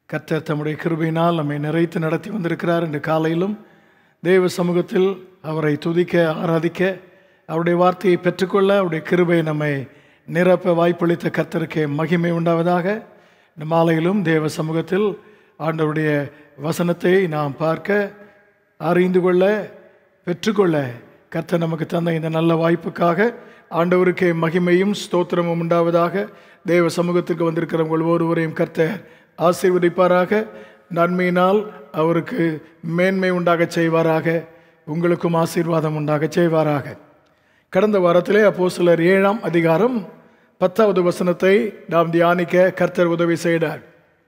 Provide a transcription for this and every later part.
கர்த்தர் தம்முடைய கிருபையினால் நம்மை நிறைத்து நடத்தி வந்திருக்கிறார் இன்று காலையிலும் தேவ சமூகத்தில் அவரை துதிக்க ஆராதிக்க அவருடைய வார்த்தையை பெற்றுக்கொள்ள அவருடைய கிருபை நம்மை நிரப்ப வாய்ப்பளித்த கர்த்தருக்கே மகிமை உண்டாவதாக இந்த மாலையிலும் தேவ சமூகத்தில் ஆண்டவருடைய வசனத்தை நாம் பார்க்க அறிந்து கொள்ள பெற்றுக்கொள்ள கர்த்தர் நமக்கு தந்த இந்த நல்ல வாய்ப்புக்காக ஆண்டவருக்கே மகிமையும் ஸ்தோத்திரமும் உண்டாவதாக தேவ சமூகத்திற்கு வந்திருக்கிறவங்க ஒவ்வொருவரையும் கர்த்தர் ஆசீர்வதிப்பாராக நன்மையினால் அவருக்கு மேன்மை உண்டாக செய்வாராக உங்களுக்கும் ஆசீர்வாதம் உண்டாக செய்வாராக கடந்த வாரத்திலே அப்போ சிலர் ஏழாம் அதிகாரம் பத்தாவது வசனத்தை நாம் தியானிக்க கர்த்தர் உதவி செய்தார்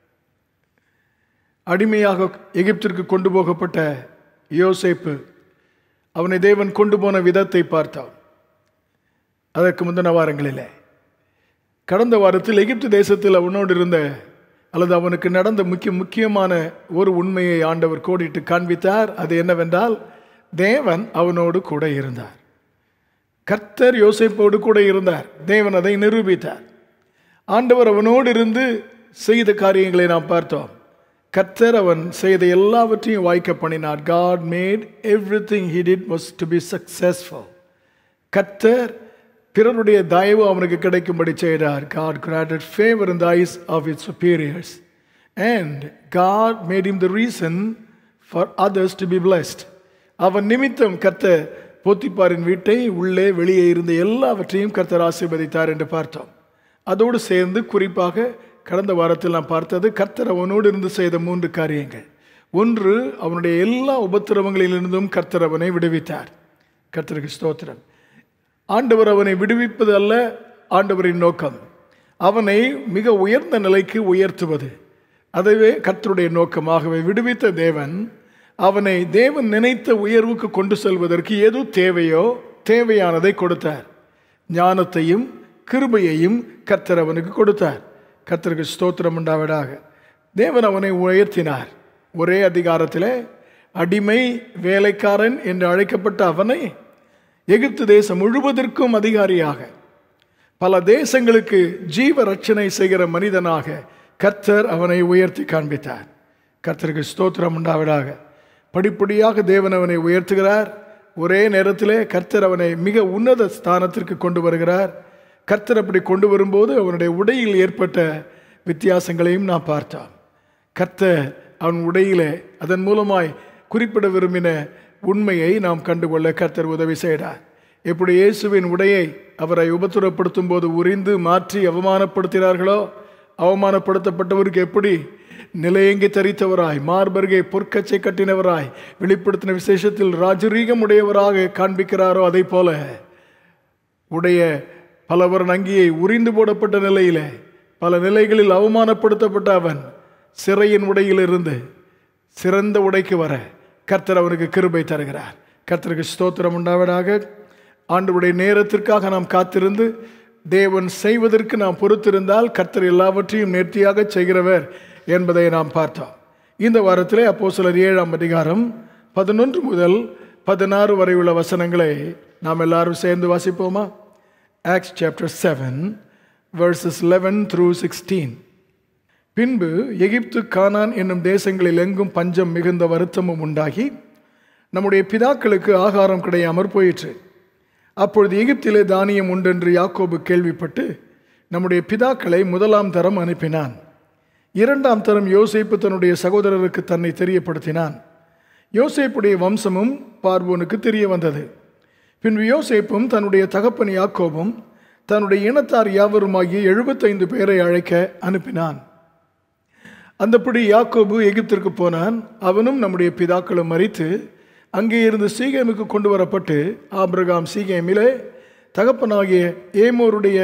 அடிமையாக எகிப்திற்கு கொண்டு போகப்பட்ட யோசேப்பு அவனை தேவன் கொண்டு போன விதத்தை பார்த்தான் அதற்கு முந்தின வாரங்களிலே கடந்த வாரத்தில் எகிப்து தேசத்தில் அவனோடு இருந்த அல்லது அவனுக்கு நடந்த முக்கிய முக்கியமான ஒரு உண்மையை ஆண்டவர் கோடிட்டு காண்பித்தார் அது என்னவென்றால் தேவன் அவனோடு கூட இருந்தார் கர்த்தர் யோசிப்போடு கூட இருந்தார் தேவன் அதை நிரூபித்தார் ஆண்டவர் அவனோடு இருந்து செய்த காரியங்களை நாம் பார்த்தோம் கர்த்தர் அவன் செய்த எல்லாவற்றையும் வாய்க்க பண்ணினார் God made everything he did was to be successful கர்த்தர் பிறருடைய தயவு அவனுக்கு கிடைக்கும்படி செய்தார் God granted favour in the eyes of it superiors and God made him the reason for others to be blessed அவன் நிமித்தம் கர்த்தர் போத்திப்பாரின் வீட்டை உள்ளே வெளியே இருந்த எல்லாவற்றையும் கர்த்தர் ஆசீர்வதித்தார் என்று பார்த்தோம் அதோடு சேர்ந்து குறிப்பாக கடந்த வாரத்தில் நாம் பார்த்தது கர்த்தர் அவனோடு இருந்து செய்த மூன்று காரியங்கள் ஒன்று அவனுடைய எல்லா உபத்திரவங்களிலிருந்தும் கர்த்தர் அவனை விடுவித்தார் கர்த்தருக்கு ஸ்தோத்திரம் ஆண்டவர் அவனை விடுவிப்பது அல்ல ஆண்டவரின் நோக்கம் அவனை மிக உயர்ந்த நிலைக்கு உயர்த்துவது அதுவே கர்த்தருடைய நோக்கமாகவே விடுவித்த தேவன் அவனை தேவன் நினைத்த உயர்வுக்கு கொண்டு செல்வதற்கு எது தேவையோ தேவையானதை கொடுத்தார் ஞானத்தையும் கிருபையையும் கர்த்தர் அவனுக்கு கொடுத்தார் கர்த்தருக்கு ஸ்தோத்திரம் உண்டாவதாக தேவன் அவனை உயர்த்தினார் ஒரே அதிகாரத்தில் அடிமை வேலைக்காரன் என்று அழைக்கப்பட்ட அவனை எகிப்து தேசம் முழுவதற்கும் அதிகாரியாக பல தேசங்களுக்கு ஜீவ ரட்சணை செய்கிற மனிதனாக கர்த்தர் அவனை உயர்த்தி காண்பித்தார் கர்த்தருக்கு ஸ்தோத்திரம் உண்டாவதாக படிப்படியாக தேவன் அவனை உயர்த்துகிறார் ஒரே நேரத்திலே கர்த்தர் அவனை மிக உன்னத ஸ்தானத்திற்கு கொண்டு வருகிறார் கர்த்தர் அப்படி கொண்டு வரும்போது அவனுடைய உடையில் ஏற்பட்ட வித்தியாசங்களையும் நாம் பார்த்தோம் கர்த்தர் அவன் உடையிலே அதன் மூலமாய் குறிப்பிட விரும்பின உண்மையை நாம் கண்டுகொள்ள கர்த்தர் உதவி செய்தார் எப்படி இயேசுவின் உடையை அவரை உபத்துரப்படுத்தும் போது உரிந்து மாற்றி அவமானப்படுத்தினார்களோ அவமானப்படுத்தப்பட்டவருக்கு எப்படி நிலையங்கி தரித்தவராய் மார்பருகே பொற்கச்சை கட்டினவராய் வெளிப்படுத்தின விசேஷத்தில் ராஜரீகம் உடையவராக காண்பிக்கிறாரோ அதை போல உடைய பலவர் நங்கியை உரிந்து போடப்பட்ட நிலையில பல நிலைகளில் அவமானப்படுத்தப்பட்ட அவன் சிறையின் உடையிலிருந்து சிறந்த உடைக்கு வர கர்த்தர் அவனுக்கு கிருபை தருகிறார் கர்த்தருக்கு ஸ்தோத்திரம் உண்டாவதாக ஆண்டுடைய நேரத்திற்காக நாம் காத்திருந்து தேவன் செய்வதற்கு நாம் பொறுத்திருந்தால் கர்த்தர் எல்லாவற்றையும் நேர்த்தியாக செய்கிறவர் என்பதை நாம் பார்த்தோம் இந்த வாரத்திலே அப்போ சிலர் ஏழாம் அதிகாரம் பதினொன்று முதல் பதினாறு வரை உள்ள வசனங்களை நாம் எல்லாரும் சேர்ந்து வாசிப்போமா Acts chapter seven verses eleven through sixteen பின்பு எகிப்து கானான் என்னும் தேசங்களில் எங்கும் பஞ்சம் மிகுந்த வருத்தமும் உண்டாகி நம்முடைய பிதாக்களுக்கு ஆகாரம் கிடையாமற் போயிற்று அப்பொழுது எகிப்திலே தானியம் உண்டென்று யாக்கோபு கேள்விப்பட்டு நம்முடைய பிதாக்களை முதலாம் தரம் அனுப்பினான் இரண்டாம் தரம் யோசேப்பு தன்னுடைய சகோதரருக்கு தன்னை தெரியப்படுத்தினான் யோசேப்புடைய வம்சமும் பார்வோனுக்கு தெரிய வந்தது பின்பு யோசேப்பும் தன்னுடைய தகப்பன் யாக்கோபும் தன்னுடைய இனத்தார் யாவருமாகிய எழுபத்தைந்து பேரை அழைக்க அனுப்பினான் அந்தப்படி யாக்கோபு எகிப்திற்கு போனான் அவனும் நம்முடைய பிதாக்களும் மறித்து அங்கே இருந்து சீகேமுக்கு கொண்டு வரப்பட்டு ஆபிரகாம் சீகேமிலே தகப்பனாகிய ஏமோருடைய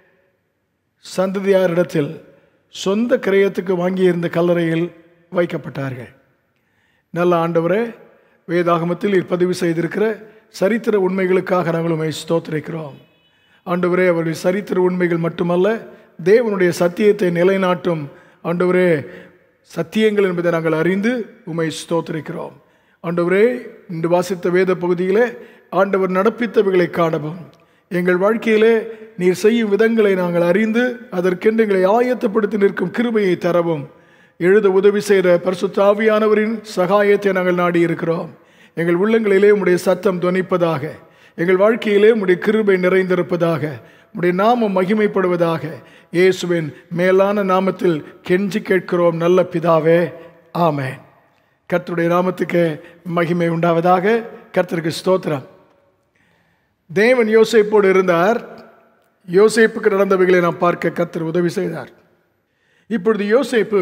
சந்ததியாரிடத்தில் சொந்த கிரயத்துக்கு வாங்கியிருந்த கல்லறையில் வைக்கப்பட்டார்கள் நல்ல ஆண்டவரே வேதாகமத்தில் பதிவு செய்திருக்கிற சரித்திர உண்மைகளுக்காக நாங்கள் உண்மை ஸ்தோத்திரிக்கிறோம் ஆண்டவரே அவருடைய சரித்திர உண்மைகள் மட்டுமல்ல தேவனுடைய சத்தியத்தை நிலைநாட்டும் ஆண்டவரே சத்தியங்கள் என்பதை நாங்கள் அறிந்து உமை ஸ்தோத்திரிக்கிறோம் ஆண்டவரே இன்று வாசித்த வேத பகுதியிலே ஆண்டவர் நடப்பித்தவைகளை காணவும் எங்கள் வாழ்க்கையிலே நீர் செய்யும் விதங்களை நாங்கள் அறிந்து அதற்கென்று எங்களை ஆயத்தப்படுத்தி நிற்கும் கிருபையை தரவும் எழுத உதவி செய்கிற பரிசுத்தாவியானவரின் சகாயத்தை நாங்கள் நாடி இருக்கிறோம் எங்கள் உள்ளங்களிலே உம்முடைய சத்தம் துணிப்பதாக எங்கள் வாழ்க்கையிலே உம்முடைய கிருபை நிறைந்திருப்பதாக உம்முடைய நாமம் மகிமைப்படுவதாக இயேசுவின் மேலான நாமத்தில் கெஞ்சி கேட்கிறோம் நல்ல பிதாவே ஆமென் கர்த்தருடைய நாமத்துக்கு மகிமை உண்டாவதாக கர்த்தருக்கு ஸ்தோத்திரம் தேவன் யோசேப்போடு இருந்தார் யோசேப்புக்கு நடந்தவைகளை நாம் பார்க்க கர்த்தர் உதவி செய்தார் இப்பொழுது யோசேப்பு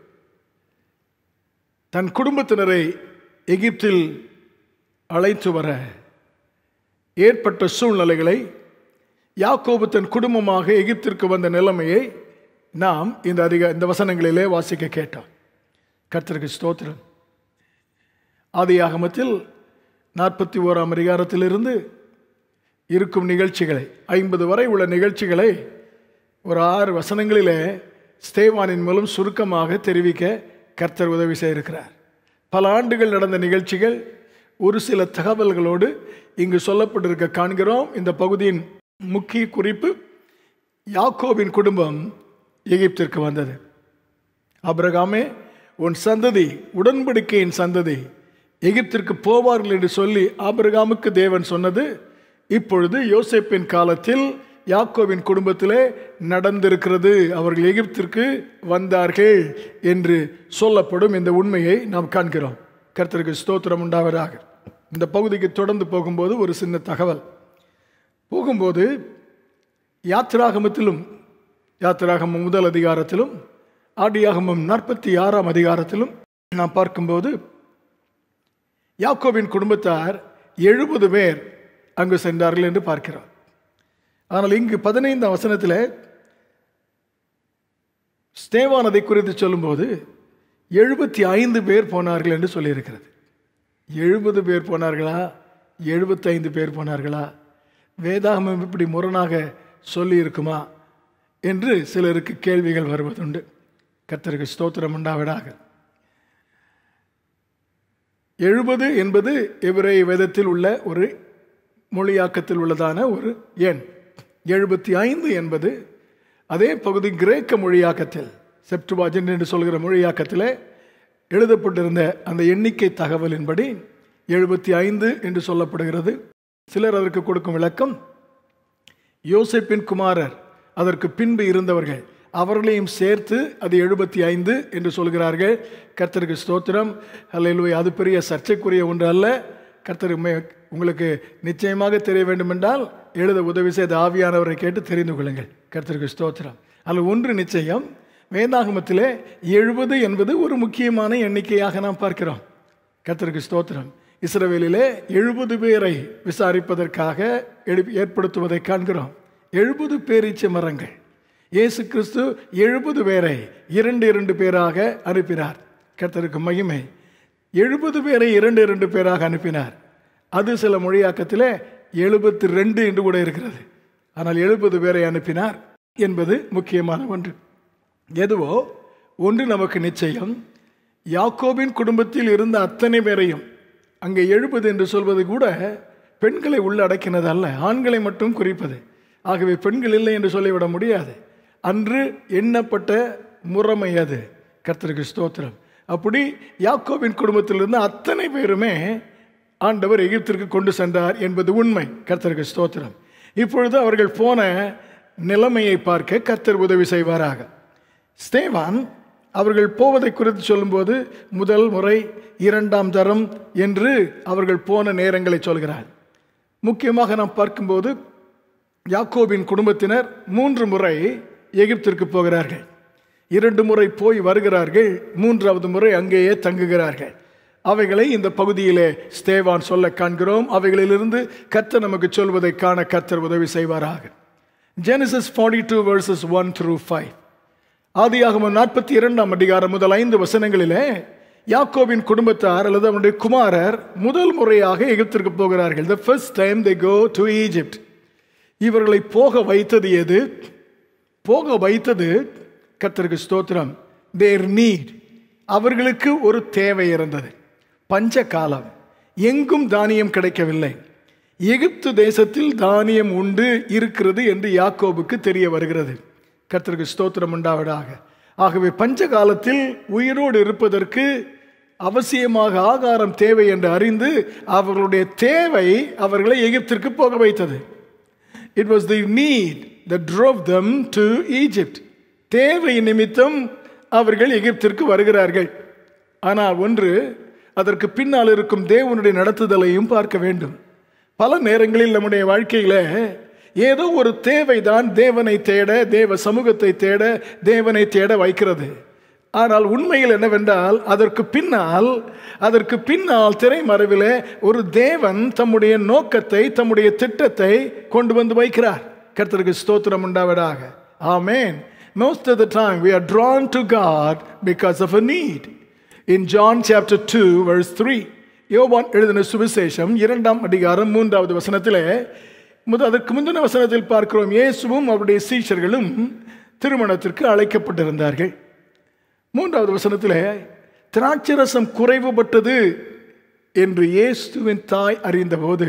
தன் குடும்பத்தினரை எகிப்தில் அழைத்து வர ஏற்பட்ட சூழ்நிலைகளை யாக்கோபு தன் குடும்பமாக எகிப்திற்கு வந்த நிலைமையை நாம் இந்த அதிக இந்த வசனங்களிலே வாசிக்க கேட்டோம் கர்த்தருக்கு ஸ்தோத்திரம் ஆதி ஆகமத்தில் நாற்பத்தி ஓராம் அதிகாரத்திலிருந்து இருக்கும் நிகழ்ச்சிகளை ஐம்பது வரை உள்ள நிகழ்ச்சிகளை ஒரு ஆறு வசனங்களிலே ஸ்தேவானின் மூலம் சுருக்கமாக தெரிவிக்க கர்த்தர் உதவி செய்திருக்கிறார் பல ஆண்டுகள் நடந்த நிகழ்ச்சிகள் ஒரு சில தகவல்களோடு இங்கு சொல்லப்பட்டிருக்க காண்கிறோம் இந்த பகுதியின் முக்கிய குறிப்பு யாக்கோபின் குடும்பம் எகிப்திற்கு வந்தது அபிரகாமே உன் சந்ததி உடன்படிக்கையின் சந்ததி எகிப்திற்கு போவார்கள் என்று சொல்லி ஆபிரகாமுக்கு தேவன் சொன்னது இப்பொழுது யோசேப்பின் காலத்தில் யாக்கோவின் குடும்பத்திலே நடந்திருக்கிறது அவர்கள் எகிப்திற்கு வந்தார்கள் என்று சொல்லப்படும் இந்த உண்மையை நாம் காண்கிறோம் கர்த்தருக்கு ஸ்தோத்திரம் உண்டாவதாக இந்த பகுதிக்கு தொடர்ந்து போகும்போது ஒரு சின்ன தகவல் போகும்போது யாத்திராகமத்திலும் யாத்திராகமம் முதல் அதிகாரத்திலும் ஆடியாகமம் நாற்பத்தி ஆறாம் அதிகாரத்திலும் நாம் பார்க்கும்போது யாக்கோவின் குடும்பத்தார் எழுபது பேர் அங்கு சென்றார்கள் என்று பார்க்கிறோம் ஆனால் இங்கு பதினைந்தாம் வசனத்தில் ஸ்தேவானதை குறித்து சொல்லும்போது எழுபத்தி ஐந்து பேர் போனார்கள் என்று சொல்லியிருக்கிறது எழுபது பேர் போனார்களா எழுபத்தைந்து பேர் போனார்களா வேதாகமம் இப்படி முரணாக சொல்லி இருக்குமா என்று சிலருக்கு கேள்விகள் வருவதுண்டு கர்த்தருக்கு ஸ்தோத்திரம் உண்டாவிடாக எழுபது என்பது எபிரேய வேதத்தில் உள்ள ஒரு மொழியாக்கத்தில் உள்ளதான ஒரு எண் எழுபத்தி ஐந்து என்பது அதே பகுதி கிரேக்க மொழியாக்கத்தில் செப்டுவாஜன் என்று சொல்கிற மொழியாக்கத்தில் எழுதப்பட்டிருந்த அந்த எண்ணிக்கை தகவலின்படி எழுபத்தி ஐந்து என்று சொல்லப்படுகிறது சிலர் அதற்கு கொடுக்கும் விளக்கம் யோசேப்பின் குமாரர் அதற்கு பின்பு இருந்தவர்கள் அவர்களையும் சேர்த்து அது எழுபத்தி ஐந்து என்று சொல்கிறார்கள் கர்த்தருக்கு ஸ்தோத்திரம் அல்ல அது பெரிய சர்ச்சைக்குரிய ஒன்று அல்ல கர்த்தர் உங்களுக்கு நிச்சயமாக தெரிய வேண்டுமென்றால் எழுத உதவி செய்த ஆவியானவரை கேட்டு தெரிந்து கொள்ளுங்கள் கர்த்தருக்கு ஸ்தோத்திரம் அதில் ஒன்று நிச்சயம் வேதாகமத்திலே எழுபது என்பது ஒரு முக்கியமான எண்ணிக்கையாக நாம் பார்க்கிறோம் கர்த்தருக்கு ஸ்தோத்திரம் இஸ்ரவேலிலே எழுபது பேரை விசாரிப்பதற்காக ஏற்படுத்துவதை காண்கிறோம் எழுபது பேரீச்ச மரங்கள் இயேசு கிறிஸ்து எழுபது பேரை இரண்டு இரண்டு பேராக அனுப்பினார் கர்த்தருக்கு மகிமை எழுபது பேரை இரண்டு இரண்டு பேராக அனுப்பினார் அது சில மொழியாக்கத்தில் எழுபத்தி ரெண்டு என்று கூட இருக்கிறது ஆனால் எழுபது பேரை அனுப்பினார் என்பது முக்கியமான ஒன்று எதுவோ ஒன்று நமக்கு நிச்சயம் யாக்கோபின் குடும்பத்தில் இருந்த அத்தனை பேரையும் அங்கே எழுபது என்று சொல்வது கூட பெண்களை உள்ளடக்கினது அல்ல ஆண்களை மட்டும் குறிப்பது ஆகவே பெண்கள் இல்லை என்று சொல்லிவிட முடியாது அன்று எண்ணப்பட்ட முறைமை அது கர்த்தருக்கு ஸ்தோத்திரம் அப்படி யாக்கோவின் குடும்பத்தில் இருந்த அத்தனை பேருமே ஆண்டவர் எகிப்திற்கு கொண்டு சென்றார் என்பது உண்மை கர்த்தருக்கு ஸ்தோத்திரம் இப்பொழுது அவர்கள் போன நிலைமையை பார்க்க கர்த்தர் உதவி செய்வாராக ஸ்தேவான் அவர்கள் போவதை குறித்து சொல்லும்போது முதல் முறை இரண்டாம் தரம் என்று அவர்கள் போன நேரங்களை சொல்கிறார் முக்கியமாக நாம் பார்க்கும்போது யாக்கோபின் குடும்பத்தினர் மூன்று முறை எகிப்திற்கு போகிறார்கள் இரண்டு முறை போய் வருகிறார்கள் மூன்றாவது முறை அங்கேயே தங்குகிறார்கள் அவைகளை இந்த பகுதியிலே ஸ்தேவான் சொல்ல காண்கிறோம் அவைகளிலிருந்து கர்த்தர் நமக்கு சொல்வதை காண கர்த்தர் உதவி செய்வாராக Genesis forty two verses one through five ஆதியாகமம் நாற்பத்தி இரண்டாம் அதிகாரம் முதல் ஐந்து வசனங்களிலே யாக்கோவின் குடும்பத்தார் அல்லது அவனுடைய குமாரர் முதல் முறையாக எகிப்திற்கு போகிறார்கள் the first time they go to Egypt இவர்களை போக வைத்தது எது போக வைத்தது கர்த்தருக்கு ஸ்தோத்திரம் தேர் நீட் அவர்களுக்கு ஒரு தேவை இருந்தது பஞ்ச காலம் எங்கும் தானியம் கிடைக்கவில்லை எகிப்து தேசத்தில் தானியம் உண்டு இருக்கிறது என்று யாக்கோபுக்கு தெரிய வருகிறது கர்த்தருக்கு ஸ்தோத்திரம் உண்டாவதாக ஆகவே பஞ்ச காலத்தில் உயிரோடு இருப்பதற்கு அவசியமாக ஆகாரம் தேவை என்று அறிந்து அவர்களுடைய தேவை அவர்களை எகிப்திற்கு போக வைத்தது it was the need that drove them to Egypt தேவை நிமித்தம் அவர்கள் எகிப்திற்கு வருகிறார்கள் ஆனால் ஒன்று அதற்கு பின்னால் இருக்கும் தேவனுடைய நடத்துதலையும் பார்க்க வேண்டும் பல நேரங்களில் நம்முடைய வாழ்க்கையில் ஏதோ ஒரு தேவைதான் தேவனை தேட தேவ சமூகத்தை தேட தேவனை தேட வைக்கிறது ஆனால் உண்மையில் என்னவென்றால் அதற்கு பின்னால் அதற்கு பின்னால் திரைமறைவில் ஒரு தேவன் தம்முடைய நோக்கத்தை தம்முடைய திட்டத்தை கொண்டு வந்து வைக்கிறார் கர்த்தருக்கு ஸ்தோத்திரம் உண்டாவதாக ஆமேன் most of the time we are drawn to God because of a need. In John chapter 2 verse 3 யோவான் எழுதின சுவிசேஷம் இரண்டாம் அதிகாரம் மூன்றாவது வசனத்தில் முத அதற்கு முந்தின வசனத்தில் பார்க்கிறோம் இயேசுவும் அவருடைய சீஷர்களும் திருமணத்திற்கு அழைக்கப்பட்டிருந்தார்கள் மூன்றாவது வசனத்தில் திராட்சரசம் குறைவுபட்டது என்று இயேசுவின் தாய் அறிந்தபோது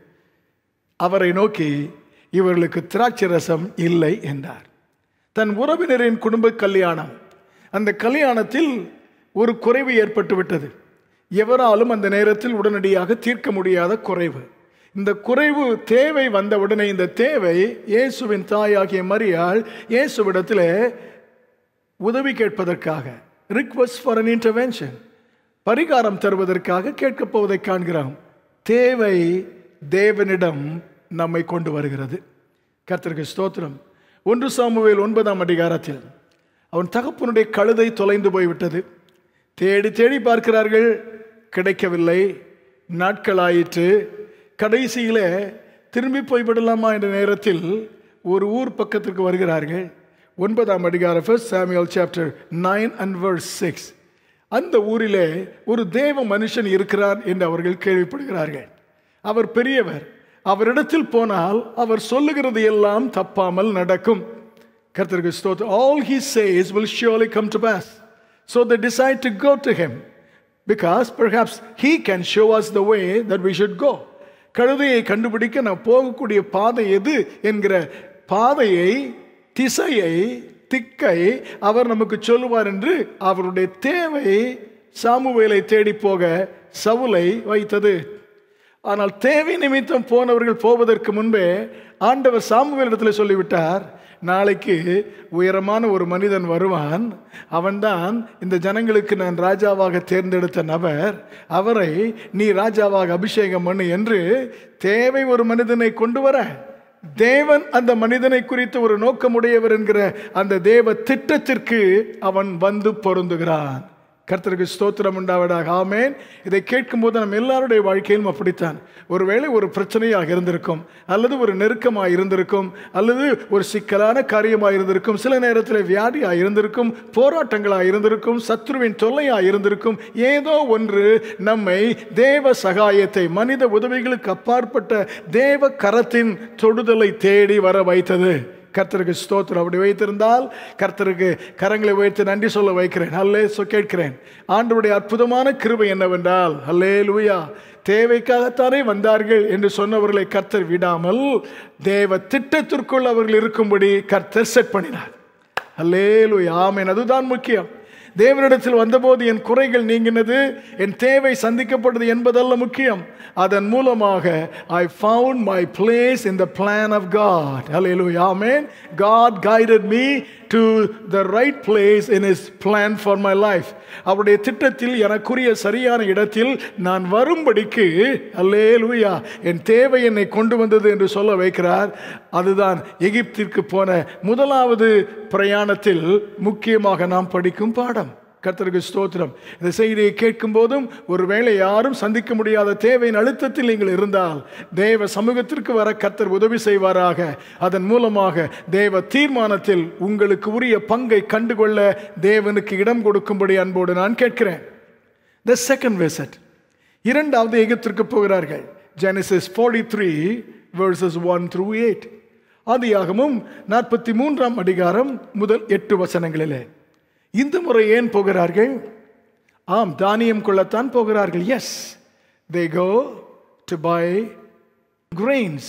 அவரை நோக்கி இவர்களுக்கு திராட்சரசம் இல்லை என்றார் தன் உறவினரின் குடும்ப கல்யாணம் அந்த கல்யாணத்தில் ஒரு குறைவு ஏற்பட்டு விட்டது எவராலும் அந்த நேரத்தில் உடனடியாக தீர்க்க முடியாத குறைவு இந்த குறைவு தேவை வந்தவுடனே இந்த தேவை இயேசுவின் தாயாகிய மரியாள் இயேசுவிடத்தில் உதவி கேட்பதற்காக ரிக்வஸ்ட் ஃபார் அன் இன்டர்வென்ஷன் பரிகாரம் தருவதற்காக கேட்கப் போவதை காண்கிறோம் தேவை தேவனிடம் நம்மை கொண்டு வருகிறது கர்த்தருக்கு ஸ்தோத்திரம் ஒன்று சாமுவேல் ஒன்பதாம் அதிகாரத்தில் அவன் தகப்பனுடைய கழுதை தொலைந்து போய்விட்டது தேடி தேடி பார்க்கிறார்கள் கிடைக்கவில்லை நாட்களாயிற்று கடைசியில் திரும்பி போய்விடலாமா என்ற நேரத்தில் ஒரு ஊர் பக்கத்திற்கு வருகிறார்கள் ஒன்பதாம் அதிகார first Samuel chapter nine and verse six அந்த ஊரிலே ஒரு தேவ மனுஷன் இருக்கிறார் என்று அவர்கள் கேள்விப்படுகிறார்கள் அவர் பெரியவர் அவரிடத்தில் போனால் அவர் சொல்லுகிறது எல்லாம் தப்பாமல் நடக்கும் கர்த்தருக்கு ஸ்தோத்திரம் all he says will surely come to pass so the decide to go to him because perhaps he can show us the way that we should go கழுதையை கண்டுபிடிக்க நான் போகக்கூடிய பாதை எது என்கிற பாதையை திசையை திக்கை அவர் நமக்கு சொல்லுவார் என்று அவருடைய தேவை சாமுவேலை தேடி போக சவுலை வைத்தது ஆனால் தேவை நிமித்தம் போனவர்கள் போவதற்கு முன்பே ஆண்டவர் சாமுவேலிடத்தில் சொல்லிவிட்டார் நாளைக்கு உயரமான ஒரு மனிதன் வருவான் அவன்தான் இந்த ஜனங்களுக்கு நான் ராஜாவாக தேர்ந்தெடுத்த நபர் அவரை நீ ராஜாவாக அபிஷேகம் பண்ணு என்று தேவை ஒரு மனிதனை கொண்டு வர தேவன் அந்த மனிதனை குறித்து ஒரு நோக்கமுடையவர் என்கிற அந்த தேவ திட்டத்திற்கு அவன் வந்து பொருந்துகிறான் கர்த்தருக்கு ஸ்தோத்திரம் உண்டாவதாக ஆமேன் இதை கேட்கும்போது நம்ம எல்லாருடைய வாழ்க்கையிலும் அப்படித்தான் ஒருவேளை ஒரு பிரச்சனையாக இருந்திருக்கும் அல்லது ஒரு நெருக்கமாக இருந்திருக்கும் அல்லது ஒரு சிக்கலான காரியமாக இருந்திருக்கும் சில நேரத்தில் வியாதியாக இருந்திருக்கும் போராட்டங்களாக இருந்திருக்கும் சத்ருவின் தொல்லையாக இருந்திருக்கும் ஏதோ ஒன்று நம்மை தேவ சகாயத்தை மனித உதவிகளுக்கு அப்பாற்பட்ட தேவ கரத்தின் தொடுதலை தேடி வர வைத்தது கர்த்தருக்கு ஸ்தோத்திரம் அப்படி வைத்திருந்தால் கர்த்தருக்கு கரங்களை உயர்த்தி நன்றி சொல்ல வைக்கிறேன் அல்லே சொ கேட்கிறேன் ஆண்டவருடைய அற்புதமான கிருபை என்னவென்றால் அல்லே லூயா தேவைக்காகத்தானே வந்தார்கள் என்று சொன்னவர்களை கர்த்தர் விடாமல் தேவ திட்டத்திற்குள் அவர்கள் இருக்கும்படி கர்த்தர் செட் பண்ணினார் அல்லே லூயா ஆமேன் அதுதான் முக்கியம் தேவனிடத்தில் வந்தபோது என் குறைகள் நீங்கினது என் தேவை சந்திக்கப்பட்டது என்பதல்ல முக்கியம் அதன் மூலமாக I found my place in the plan of God ஹalleluya ஆமென் God guided me to the right place in his plan for my life அவருடைய திட்டத்தில் எனக்குரிய சரியான இடத்தில் நான் வரும்படிக்கு அல்லே லூயா என் தேவை என்னை கொண்டு வந்தது என்று சொல்ல வைக்கிறார் அதுதான் எகிப்திற்கு போன முதலாவது பிரயாணத்தில் முக்கியமாக நாம் படிக்கும் பாடம் கர்த்தருக்கு ஸ்தோத்திரம் இந்த செய்தியை கேட்கும் போதும் ஒருவேளை யாரும் சந்திக்க முடியாத தேவையின் அழுத்தத்தில் நீங்கள் இருந்தால் தேவ சமூகத்திற்கு வர கர்த்தர் உதவி செய்வாராக அதன் மூலமாக தேவ தீர்மானத்தில் உங்களுக்கு உரிய பங்கை கண்டுகொள்ள தேவனுக்கு இடம் கொடுக்கும்படி அன்போடு நான் கேட்கிறேன் த செகண்ட் விசிட் இரண்டாவது எகிப்திற்கு போகிறார்கள் Genesis forty three verses one through eight ஆதியாகமும் நாற்பத்தி மூன்றாம் அதிகாரம் முதல் எட்டு வசனங்களிலே இந்த முறை ஏன் போகிறார்கள் ஆம் தானியம் கொள்ளத்தான் போகிறார்கள் yes they go to buy grains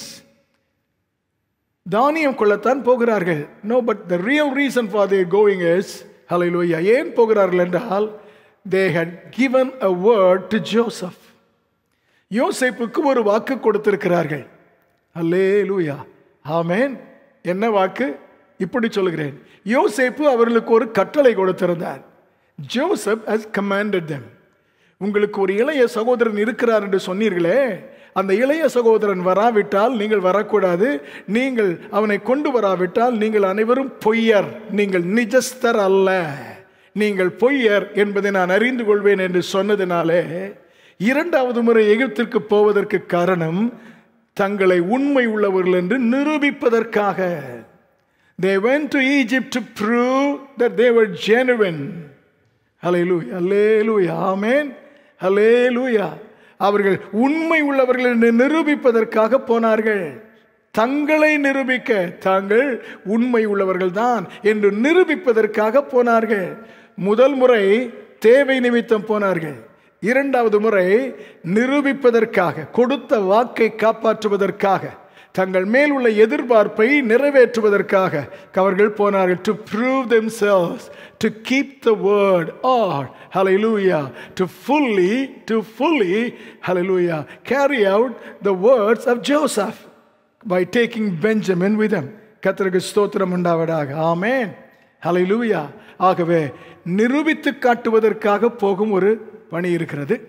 தானியம் கொள்ளத்தான் போகிறார்கள் no but the real reason for their going is ஹalleluya ஏன் போகிறார்கள் என்றால் they had given a word to Joseph யோசேப்புக்கு ஒரு வாக்கு கொடுத்திருக்கிறார்கள் அல்லேலூயா ஆமென் என்ன வாக்கு இப்படி சொல்கிறேன் யோசேப்பு அவர்களுக்கு ஒரு கட்டளை கொடுத்திருந்தார் ஜோசப் has commanded them உங்களுக்கு ஒரு இளைய சகோதரன் இருக்கிறார் என்று சொன்னீர்களே அந்த இளைய சகோதரன் வராவிட்டால் நீங்கள் வரக்கூடாது நீங்கள் அவனை கொண்டு வராவிட்டால் நீங்கள் அனைவரும் பொய்யர் நீங்கள் நிஜஸ்தர் அல்ல நீங்கள் பொய்யர் என்பதை நான் அறிந்து கொள்வேன் என்று சொன்னதினாலே இரண்டாவது முறை எகிப்திற்கு போவதற்கு காரணம் தங்களை உண்மை உள்ளவர்கள் என்று நிரூபிப்பதற்காக they went to Egypt to prove that they were genuine ஹalleluya ஹalleluya ஆமென் ஹalleluya அவர்கள் உண்மை உள்ளவர்கள் என்று நிரூபிப்பதற்காக போனார்கள் தங்களை நிரூபிக்க தாங்கள் உண்மை உள்ளவர்கள் தான் என்று நிரூபிப்பதற்காக போனார்கள் முதல் முறை தேவை நிமித்தம் போனார்கள் இரண்டாவது முறை நிரூபிப்பதற்காக கொடுத்த வாக்கை காப்பாற்றுவதற்காக தங்கள் மேல் உள்ள எதிர்பார்ப்பை நிறைவேற்றுவதற்காக அவர்கள் போனார்கள் to prove themselves to keep the word or hallelujah to fully to fully hallelujah carry out the words of Joseph by taking Benjamin with them கர்த்தருக்கு ஸ்தோத்திரம் உண்டாவதாக ஆமென் ஹalleluya ஆகவே நிரூபித்து காட்டுவதற்காக போகும் ஒரு பணி இருக்கிறது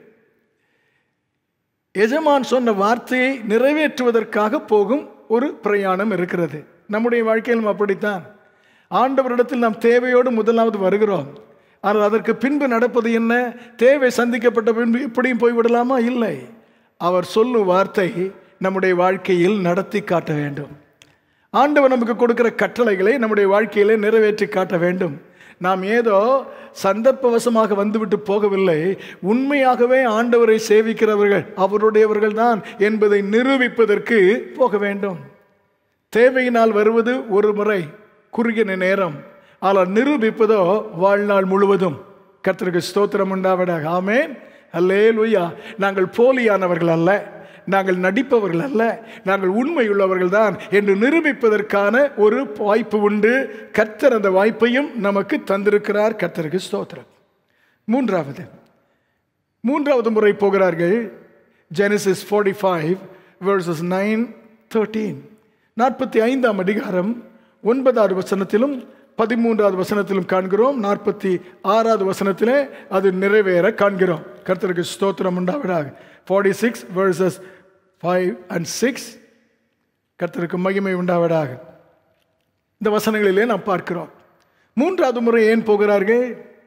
எஜமான் சொன்ன வார்த்தையை நிறைவேற்றுவதற்காக போகும் ஒரு பிரயாணம் இருக்கிறது நம்முடைய வாழ்க்கையிலும் அப்படித்தான் ஆண்டவரிடத்தில் நாம் தேவையோடு முதலாவது வருகிறோம் ஆனால் அதற்கு பின்பு நடப்பது என்ன தேவை சந்திக்கப்பட்ட பின்பு இப்படியும் போய்விடலாமா இல்லை அவர் சொல்லும் வார்த்தை நம்முடைய வாழ்க்கையில் நடத்தி காட்ட வேண்டும் ஆண்டவர் நமக்கு கொடுக்கிற கட்டளைகளை நம்முடைய வாழ்க்கையிலே நிறைவேற்றி காட்ட வேண்டும் நாம் ஏதோ சந்தர்ப்பவசமாக வந்துவிட்டு போகவில்லை உண்மையாகவே ஆண்டவரை சேவிக்கிறவர்கள் அவருடையவர்கள் தான் என்பதை நிரூபிப்பதற்கு போக வேண்டும் தேவையினால் வருவது ஒரு முறை குறுகிய நேரம் ஆனால் நிரூபிப்பதோ வாழ்நாள் முழுவதும் கர்த்தருக்கு ஸ்தோத்திரம் உண்டாவதாக ஆமேன் அல்லே லூயா நாங்கள் போலியானவர்கள் அல்ல நாங்கள் நடிப்பவர்கள் அல்ல நாங்கள் உண்மையுள்ளவர்கள் தான் என்று நிரூபிப்பதற்கான ஒரு வாய்ப்பு உண்டு கர்த்தர் அந்த வாய்ப்பையும் நமக்கு தந்திருக்கிறார் கர்த்தருக்கு ஸ்தோத்திரம் மூன்றாவது மூன்றாவது முறை போகிறார்கள் Genesis forty five verses nine thirteen நாற்பத்தி ஐந்தாம் அதிகாரம் ஒன்பதாவது வசனத்திலும் பதிமூன்றாவது வசனத்திலும் காண்கிறோம் நாற்பத்தி ஆறாவது வசனத்திலே அது நிறைவேற காண்கிறோம் கர்த்தருக்கு ஸ்தோத்திரம் உண்டாவதாக forty six verses five and six கர்த்தருக்கு மகிமை உண்டாவதாக இந்த வசனங்களிலே நாம் பார்க்கிறோம் மூன்றாவது முறை ஏன் போகிறார்கள்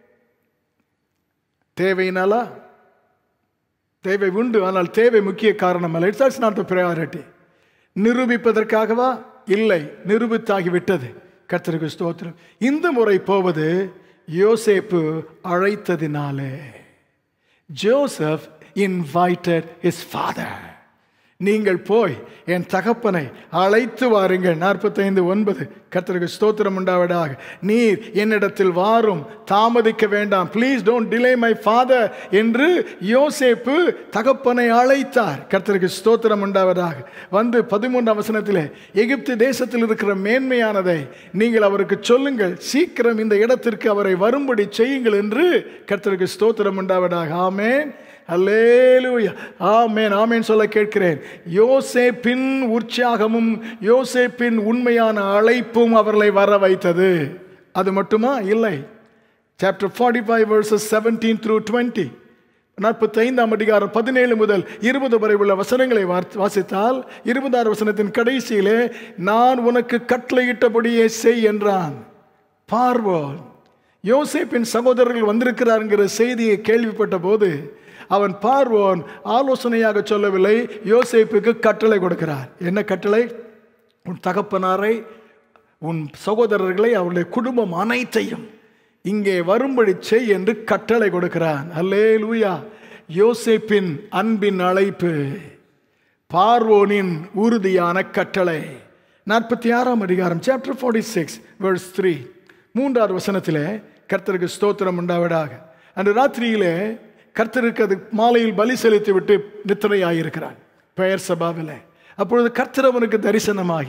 தேவையினாலா தேவை உண்டு ஆனால் தேவை முக்கிய காரணம் அல்ல இட்ஸ் நாட் த ப்ரையாரிட்டி நிரூபிப்பதற்காகவா இல்லை நிரூபித்தாகிவிட்டது கர்த்தருக்கு ஸ்தோத்திரம் இந்த முறை போவது யோசேப்பு அழைத்ததினாலே ஜோசப் இன்வைட்டட் இஸ் ஃபாதர் நீங்கள் போய் என் தகப்பனை அழைத்து வாருங்கள் நாற்பத்தைந்து ஒன்பது கர்த்தருக்கு ஸ்தோத்திரம் உண்டாவதாக நீர் என்னிடத்தில் வாரும் தாமதிக்க வேண்டாம் please don't delay my father என்று யோசேப்பு தகப்பனை அழைத்தார் கர்த்தருக்கு ஸ்தோத்திரம் உண்டாவதாக வந்து பதிமூன்றாம் வசனத்திலே எகிப்து தேசத்தில் இருக்கிற மேன்மையானதை நீங்கள் அவருக்கு சொல்லுங்கள் சீக்கிரம் இந்த இடத்திற்கு அவரை வரும்படி செய்யுங்கள் என்று கர்த்தருக்கு ஸ்தோத்திரம் உண்டாவதாக ஆமேன் அல்லேலூயா ஆமேன் ஆமேன் சொல்ல கேட்கிறேன் யோசேப்பின் உற்சாகமும் யோசேப்பின் உண்மையான அழைப்பும் அவர்களை வர வைத்தது அது மட்டுமா இல்லை chapter forty five verses seventeen through twenty நாற்பத்தைந்தாம் அதிகாரம் பதினேழு முதல் இருபது வரை உள்ள வசனங்களை வாசித்தால் இருபதாறு வசனத்தின் கடைசியிலே நான் உனக்கு கட்டளையிட்டபடியே செய் என்றான் பார்வோன் யோசேப்பின் சகோதரர்கள் வந்திருக்கிறாருங்கிற செய்தியை கேள்விப்பட்ட போது அவன் பார்வோன் ஆலோசனையாக சொல்லவில்லை யோசேப்புக்கு கட்டளை கொடுக்கிறார் என்ன கட்டளை உன் தகப்பனாரை உன் சகோதரர்களை அவருடைய குடும்பம் அனைத்தையும் இங்கே வரும்படி செய் என்று கட்டளை கொடுக்கிறான் அல்லே லூயா யோசேப்பின் அன்பின் அழைப்பு பார்வோனின் உறுதியான கட்டளை நாற்பத்தி ஆறாம் அதிகாரம் chapter forty six verse three மூன்றாவது வசனத்திலே கர்த்தருக்கு ஸ்தோத்திரம் உண்டாவதாக அன்று ராத்திரியிலே கர்த்தருக்கு அது மாலையில் பலி செலுத்தி விட்டு நித்திரையாயிருக்கிறான் பெயர் சபாவில் அப்பொழுது கர்த்தர் அவனுக்கு தரிசனமாகி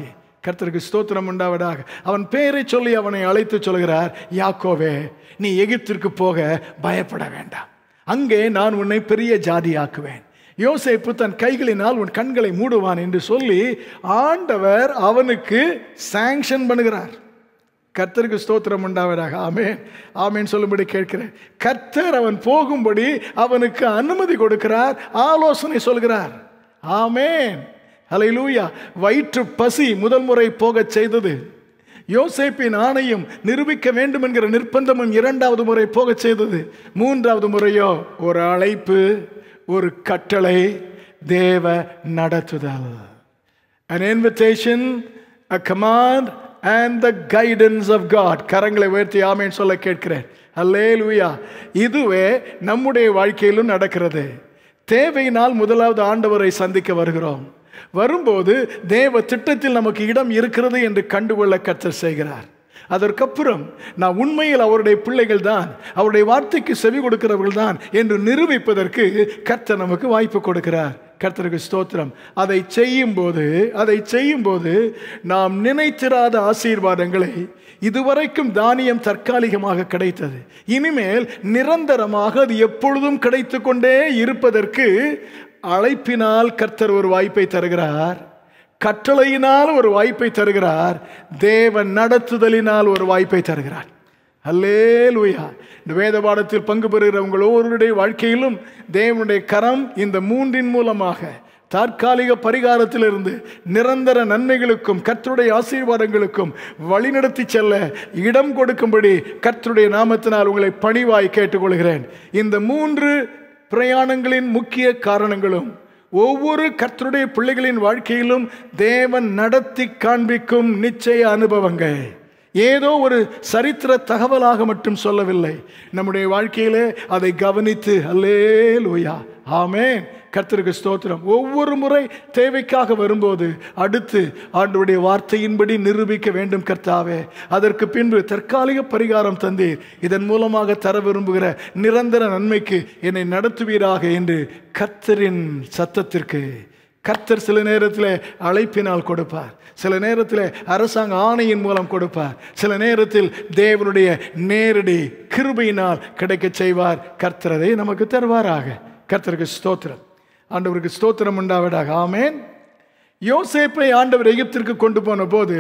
கர்த்தருக்கு ஸ்தோத்திரம் உண்டாவதாக அவன் பெயரை சொல்லி அவனை அழைத்து சொல்கிறார் யாக்கோவே நீ எகிப்திற்கு போக பயப்பட வேண்டாம் அங்கே நான் உன்னை பெரிய ஜாதியாக்குவேன் யோசேப்பு தன் கைகளினால் உன் கண்களை மூடுவான் என்று சொல்லி ஆண்டவர் அவனுக்கு சாங்ஷன் பண்ணுகிறார் கர்த்தருக்கு ஸ்தோத்திரம் உண்டாவதாக ஆமேன் ஆமேன் சொல்லும்படி கேட்கிறேன் கர்த்தர் அவன் போகும்படி அவனுக்கு அனுமதி கொடுக்கிறார் ஆலோசனை சொல்கிறார் ஆமேன் ஹalleluya வயிற்று பசி முதல் முறை போகச் செய்தது யோசேப்பின் ஆணையம் நிரூபிக்க வேண்டும் என்கிற நிர்பந்தமும் இரண்டாவது முறை போகச் செய்தது மூன்றாவது முறையோ ஒரு அழைப்பு ஒரு கட்டளை தேவ நடத்துதல் an invitation a command and the guidance of God கரங்களை உயர்த்தி ஆமேன் சொல்ல கேட்கிறேன் அல்லேலூயா இதுவே நம்முடைய வாழ்க்கையிலும் நடக்கிறது தேவையினால் முதலாவது ஆண்டவரை சந்திக்க வருகிறோம் வரும்போது தேவ திட்டத்தில் நமக்கு இடம் இருக்கிறது என்று கண்டுகொள்ள கர்த்தர் செய்கிறார் அதற்கப்புறம் நான் உண்மையில் அவருடைய பிள்ளைகள் தான் அவருடைய வார்த்தைக்கு செவி கொடுக்கிறவர்கள் தான் என்று நிரூபிப்பதற்கு கர்த்தர் நமக்கு வாய்ப்பு கொடுக்கிறார் கர்த்தருக்கு ஸ்தோத்திரம் அதை செய்யும் போது அதை செய்யும் போது நாம் நினைத்திராத ஆசீர்வாதங்களை இதுவரைக்கும் தானியம் தற்காலிகமாக கிடைத்தது இனிமேல் நிரந்தரமாக அது எப்பொழுதும் கிடைத்து கொண்டே இருப்பதற்கு அழைப்பினால் கர்த்தர் ஒரு வாய்ப்பை தருகிறார் கட்டளையினால் ஒரு வாய்ப்பை தருகிறார் தேவன் நடத்துதலினால் ஒரு வாய்ப்பை தருகிறார் அல்லே லூயா இந்த வேத பாடத்தில் பங்கு பெறுகிற உங்கள் ஒவ்வொருடைய வாழ்க்கையிலும் தேவனுடைய கரம் இந்த மூன்றின் மூலமாக தற்காலிக பரிகாரத்திலிருந்து நிரந்தர நன்மைகளுக்கும் கர்த்தருடைய ஆசீர்வாதங்களுக்கும் வழிநடத்தி செல்ல இடம் கொடுக்கும்படி கர்த்தருடைய நாமத்தினால் உங்களை பணிவாய் கேட்டுக்கொள்கிறேன் இந்த மூன்று பிரயாணங்களின் முக்கிய காரணங்களும் ஒவ்வொரு கர்த்தருடைய பிள்ளைகளின் வாழ்க்கையிலும் தேவன் நடத்தி காண்பிக்கும் நிச்சய அனுபவங்கள் ஏதோ ஒரு சரித்திர தகவலாக மட்டும் சொல்லவில்லை நம்முடைய வாழ்க்கையிலே அதை கவனித்து அல்லே லூயா ஆமேன் கர்த்தருக்கு ஸ்தோத்திரம் ஒவ்வொரு முறை தேவைக்காக வரும்போது அடுத்து ஆண்டுடைய வார்த்தையின்படி நிரூபிக்க வேண்டும் கர்த்தாவே அதற்கு பின்பு தற்காலிக பரிகாரம் தந்தீர் இதன் மூலமாக தர விரும்புகிற நிரந்தர நன்மைக்கு என்னை நடத்துவீராக என்று கர்த்தரின் சத்தத்திற்கு கர்த்தர் சில நேரத்தில் அழைப்பினால் கொடுப்பார் சில நேரத்தில் அரசாங்க ஆணையின் மூலம் கொடுப்பார் சில நேரத்தில் தேவனுடைய நேரடி கிருபையினால் கிடைக்க செய்வார் கர்த்தரதை நமக்கு தருவாராக கர்த்தருக்கு ஸ்தோத்திரம் ஆண்டவருக்கு ஸ்தோத்திரம் உண்டாவதாக ஆமேன் யோசேப்பை ஆண்டவர் எகிப்திற்கு கொண்டு போன போது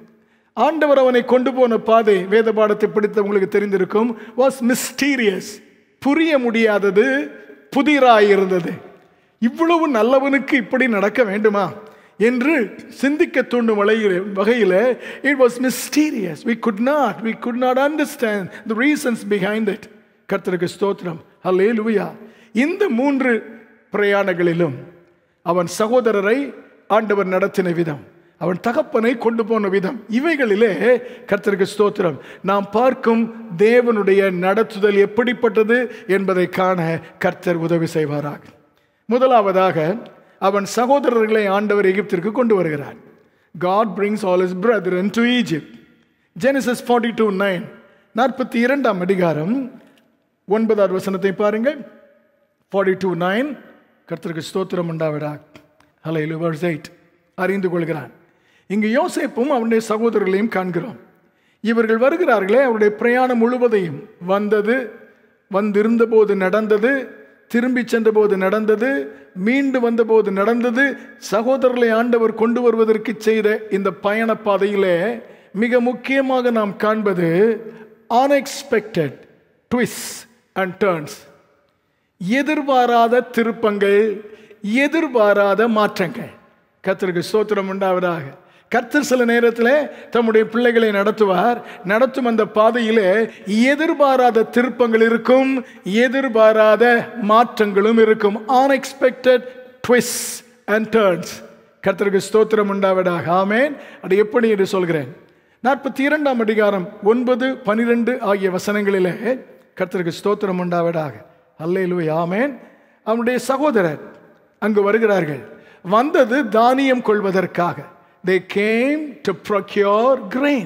ஆண்டவர் அவனை கொண்டு போன பாதை வேத பாடத்தை படித்த உங்களுக்கு தெரிந்திருக்கும் வாஸ் மிஸ்டீரியஸ் புரிய முடியாதது புதிராய் இருந்தது இவ்வளவு நல்லவனுக்கு இப்படி நடக்க வேண்டுமா என்று சிந்திக்க தூண்டும் வகையில் வகையில் it was mysterious we could not we could not understand the reasons behind it கர்த்தருக்கு ஸ்தோத்திரம் அல்லே லுவியா இந்த மூன்று பிரயாணங்களிலும் அவன் சகோதரரை ஆண்டவர் நடத்தின விதம் அவன் தகப்பனை கொண்டு போன விதம் இவைகளிலே கர்த்தருக்கு ஸ்தோத்திரம் நாம் பார்க்கும் தேவனுடைய நடத்துதல் எப்படிப்பட்டது என்பதை காண கர்த்தர் உதவி செய்வாராக முதலாவதாக அவன் சகோதரர்களை ஆண்டவர் எகிப்திற்கு கொண்டு வருகிறார் God brings all his brother to Egypt Genesis forty two nine நாற்பத்தி இரண்டாம் அதிகாரம் ஒன்பதாவது வசனத்தை பாருங்கள் ஃபார்ட்டி டூ நைன் கர்த்தருக்கு ஸ்தோத்திரம் உண்டாவிடா ஹலை லுவர்ஸ் எயிட் அறிந்து கொள்கிறான் இங்கு யோசேப்பும் அவனுடைய சகோதரர்களையும் காண்கிறோம் இவர்கள் வருகிறார்களே அவருடைய பிரயாணம் முழுவதையும் வந்தது வந்திருந்த போது நடந்தது திரும்பி சென்றபோது நடந்தது மீண்டு வந்தபோது நடந்தது சகோதரர்களை ஆண்டவர் கொண்டு வருவதற்கு செய்த இந்த பயண பாதையிலே மிக முக்கியமாக நாம் காண்பது அன்எக்ஸ்பெக்டட் ட்விஸ் அண்ட் டேர்ன்ஸ் எதிர்பாராத திருப்பங்கள் எதிர்பாராத மாற்றங்கள் கர்த்தருக்கு ஸ்தோத்திரம் உண்டாவதாக கர்த்தர் சில நேரத்தில் தம்முடைய பிள்ளைகளை நடத்துவார் நடத்தும் அந்த பாதையிலே எதிர்பாராத திருப்பங்கள் இருக்கும் எதிர்பாராத மாற்றங்களும் இருக்கும் அன்எக்ஸ்பெக்டட் ட்விஸ் அண்ட் டேர்ன்ஸ் கர்த்தருக்கு ஸ்தோத்திரம் உண்டாவதாக ஆமேன் அது எப்படி என்று சொல்கிறேன் நாற்பத்தி இரண்டாம் அதிகாரம் ஒன்பது பனிரெண்டு ஆகிய வசனங்களிலே கர்த்தருக்கு ஸ்தோத்திரம் உண்டாவதாக அல்லேலு ஆமேன் அவனுடைய சகோதரர் அங்கு வருகிறார்கள் வந்தது தானியம் கொள்வதற்காக they came to procure grain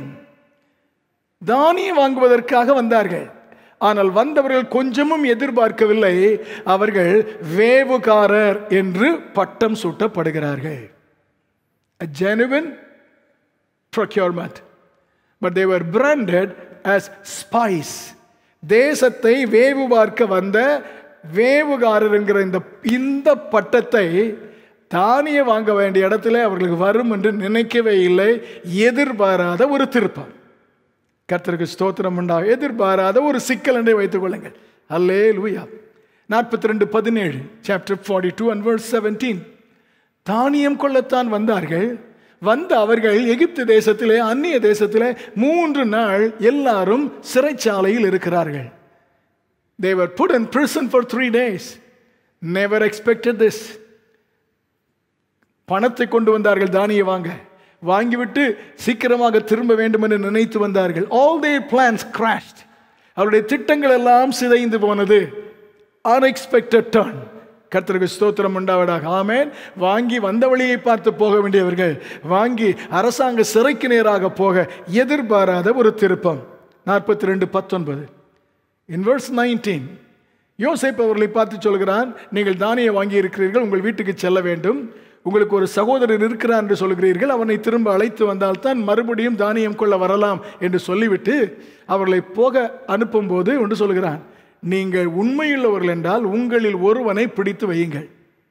தானியம் வாங்குவதற்காக வந்தார்கள் ஆனால் வந்தவர்கள் கொஞ்சமும் எதிர்பார்க்கவில்லை அவர்கள் வேவுகாரர் என்று பட்டம் சூட்டப்படுகிறார்கள் genuine procurement but they were branded as spies தேசத்தை வேவு பார்க்க வந்த வேவுகாரர் என்கிற இந்த இந்த பட்டத்தை தானிய வாங்க வேண்டிய இடத்துல அவர்களுக்கு வரும் என்று நினைக்கவே இல்லை எதிர்பாராத ஒரு திருப்பம் கர்த்தருக்கு ஸ்தோத்திரம் உண்டா எதிர்பாராத ஒரு சிக்கல் என்றே வைத்துக் கொள்ளுங்கள் அல்லே லூயா நாற்பத்தி ரெண்டு பதினேழு chapter forty two and verse seventeen தானியம் கொள்ளத்தான் வந்தார்கள் வந்த அவர்கள் எகிப்து தேசத்திலே அந்நிய தேசத்திலே மூன்று நாள் எல்லாரும் சிறைச்சாலையில் இருக்கிறார்கள் they were put in prison for three days never expected this பணத்தை கொண்டு வந்தார்கள் தானிய வாங்க வாங்கிவிட்டு சீக்கிரமாக திரும்ப வேண்டும் என்று நினைத்து வந்தார்கள் ஆல் their plans crashed அவருடைய திட்டங்கள் எல்லாம் சிதைந்து போனது அன்எக்ஸ்பெக்டட் டர்ன் கர்த்தருக்கு ஸ்தோத்திரம் உண்டாவதாக ஆமேன் வாங்கி வந்த வழியை பார்த்து போக வேண்டியவர்கள் வாங்கி அரசாங்க சிறைக்கு நேராக போக எதிர்பாராத ஒரு திருப்பம் நாற்பத்தி ரெண்டு பத்தொன்பது இன் verse 19 யோசேப் அவர்களை பார்த்து சொல்கிறான் நீங்கள் தானியம் வாங்கி இருக்கிறீர்கள் உங்கள் வீட்டுக்கு செல்ல வேண்டும் உங்களுக்கு ஒரு சகோதரர் இருக்கிறார் என்று சொல்கிறீர்கள் அவனை திரும்ப அழைத்து வந்தால்தான் மறுபடியும் தானியம் கொள்ள வரலாம் என்று சொல்லிவிட்டு அவர்களை போக அனுப்பும்போது ஒன்று சொல்கிறான் நீங்கள் உண்மையுள்ளவர்கள் என்றால் உங்களில் ஒருவனை பிடித்து வையுங்கள்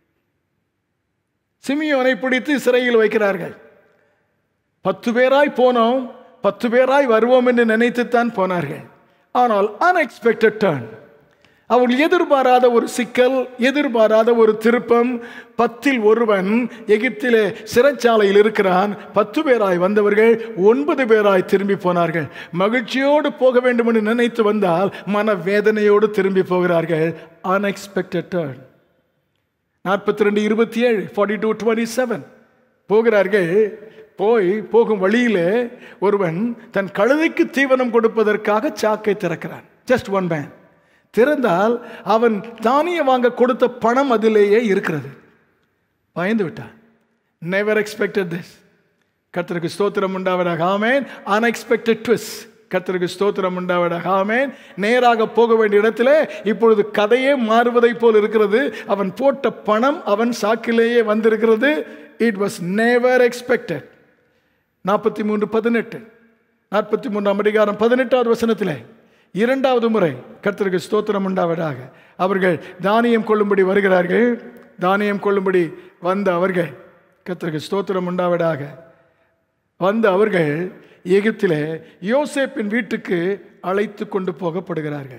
சிமியோனை பிடித்து சிறையில் வைக்கிறார்கள் பத்து பேராய் போனோம் பத்து பேராய் வருவோம் என்று நினைத்துத்தான் போனார்கள் ஆனால் அன்எக்ஸ்பெக்டட் டர்ன் அவர்கள் எதிர்பாராத ஒரு சிக்கல் எதிர்பாராத ஒரு திருப்பம் பத்தில் ஒருவன் எகிப்திலே சிறைச்சாலையில் இருக்கிறான் பத்து பேராய் வந்தவர்கள் ஒன்பது பேராய் திரும்பி போனார்கள் மகிழ்ச்சியோடு போக வேண்டும் என்று நினைத்து வந்தால் மன வேதனையோடு திரும்பி போகிறார்கள் அன்எக்ஸ்பெக்டட் டர்ன் நாற்பத்தி ரெண்டு இருபத்தி ஏழு ஃபார்ட்டி டூ டுவெண்ட்டி செவன் போகிறார்கள் போய் போகும் வழியிலே ஒருவன் தன் கழுதைக்கு தீவனம் கொடுப்பதற்காக சாக்கை திறக்கிறான் ஜஸ்ட் ஒன் மேன் திறந்தால் அவன் தானிய வாங்க கொடுத்த பணம் அதிலேயே இருக்கிறது பயந்து விட்டான் நெவர் எக்ஸ்பெக்டட் திஸ் கர்த்தருக்கு ஸ்தோத்திரம் உண்டாவதாக ஆமேன் அன்எக்ஸ்பெக்டட் ட்விஸ் கர்த்தருக்கு ஸ்தோத்திரம் உண்டாவதாக ஆமேன் நேராக போக வேண்டிய இடத்துல இப்பொழுது கதையே மாறுவதை போல் இருக்கிறது அவன் போட்ட பணம் அவன் சாக்கிலேயே வந்திருக்கிறது இட் வாஸ் நெவர் எக்ஸ்பெக்டட் நாற்பத்தி மூன்று பதினெட்டு நாற்பத்தி மூன்றாம் அதிகாரம் பதினெட்டாவது வசனத்திலே இரண்டாவது முறை கர்த்தருக்கு ஸ்தோத்திரம் உண்டாவதாக அவர்கள் தானியம் கொள்ளும்படி வருகிறார்கள் தானியம் கொள்ளும்படி வந்த அவர்கள் கர்த்தருக்கு ஸ்தோத்திரம் உண்டாவதாக வந்த அவர்கள் எகிப்திலே யோசேப்பின் வீட்டுக்கு அழைத்து கொண்டு போகப்படுகிறார்கள்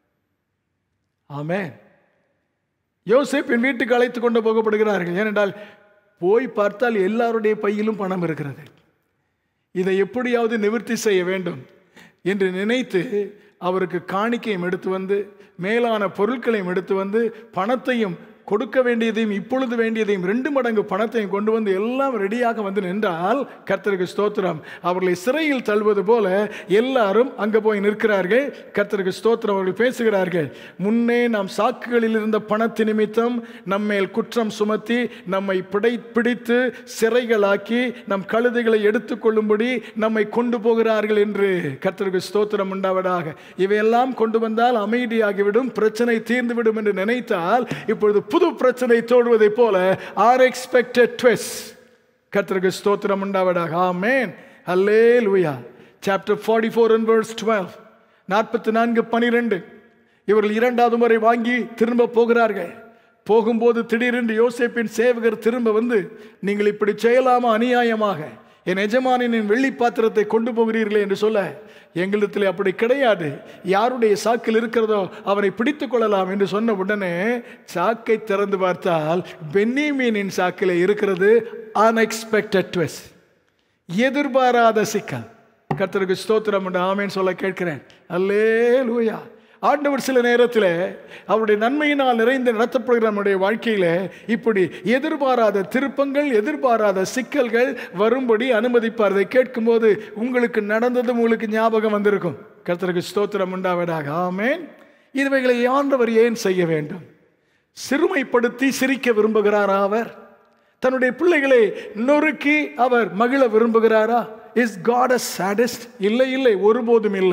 ஆமே யோசேப்பின் வீட்டுக்கு அழைத்து கொண்டு போகப்படுகிறார்கள் ஏனென்றால் போய் பார்த்தால் எல்லாருடைய பையிலும் பணம் இருக்கிறது இதை எப்படியாவது நிவர்த்தி செய்ய வேண்டும் என்று நினைத்து அவருக்கு காணிக்கையும் எடுத்து வந்து மேலான பொருட்களையும் எடுத்து வந்து பணத்தையும் கொடுக்க வேண்டியதையும் இப்பொழுது வேண்டியதையும் ரெண்டு மடங்கு பணத்தையும் கொண்டு வந்து எல்லாம் ரெடியாக வந்து நின்றால் கர்த்தருக்கு ஸ்தோத்திரம் அவர்களை சிறையில் தள்ளுவது போல எல்லாரும் அங்கே போய் நிற்கிறார்கள் கர்த்தருக்கு ஸ்தோத்திரம் அவர்கள் பேசுகிறார்கள் முன்னே நாம் சாக்குகளில் இருந்த பணத்து நிமித்தம் நம்மேல் குற்றம் சுமத்தி நம்மை பிடை பிடித்து சிறைகளாக்கி நம் கழுதைகளை எடுத்துக்கொள்ளும்படி நம்மை கொண்டு போகிறார்கள் என்று கர்த்தருக்கு ஸ்தோத்திரம் உண்டாவதாக இவையெல்லாம் கொண்டு வந்தால் அமைதியாகிவிடும் பிரச்சனை தீர்ந்துவிடும் என்று நினைத்தால் இப்பொழுது புது பிரச்சனை தோடுவதை போல ஆர் எக்ஸ்பெக்டட் ட்வெஸ் கர்த்தருக்கு ஸ்தோத்திரம் உண்டாவதாக ஆமேன் அல்லே லூயா chapter forty four and verse twelve நாற்பத்தி நான்கு பனிரெண்டு இவர்கள் இரண்டாவது முறை வாங்கி திரும்ப போகிறார்கள் போகும்போது திடீரென்று யோசேப்பின் சேவகர் திரும்ப வந்து நீங்கள் இப்படி செய்யலாமா அநியாயமாக என் எஜமானின் வெள்ளி பாத்திரத்தை கொண்டு போகிறீர்களே என்று சொல்ல எங்களிடத்தில் அப்படி கிடையாது யாருடைய சாக்கில் இருக்கிறதோ அவனை பிடித்து கொள்ளலாம் என்று சொன்ன உடனே சாக்கை திறந்து பார்த்தால் பென்னிமீனின் சாக்கில் இருக்கிறது அன்எக்ஸ்பெக்டட் ட்வெஸ் எதிர்பாராத சிக்கல் கர்த்தருக்கு ஸ்தோத்திரம் என்று ஆமேன்னு சொல்ல கேட்கிறேன் அல்லே லூயா ஆண்டவர் சில நேரத்தில் அவருடைய நன்மையினால் நிறைந்து நடத்தப்படுகிற நம்முடைய வாழ்க்கையில இப்படி எதிர்பாராத திருப்பங்கள் எதிர்பாராத சிக்கல்கள் வரும்படி அனுமதிப்பார் இதை கேட்கும்போது உங்களுக்கு நடந்ததும் உங்களுக்கு ஞாபகம் வந்திருக்கும் கர்த்தருக்கு ஸ்தோத்திரம் உண்டாவதாக ஆமேன் இவைகளை ஆண்டவர் ஏன் செய்ய வேண்டும் சிறுமைப்படுத்தி சிரிக்க விரும்புகிறாரா அவர் தன்னுடைய பிள்ளைகளை நொறுக்கி அவர் மகிழ விரும்புகிறாரா இஸ் காட் அ சாடிஸ்ட் இல்லை இல்லை ஒருபோதும் இல்லை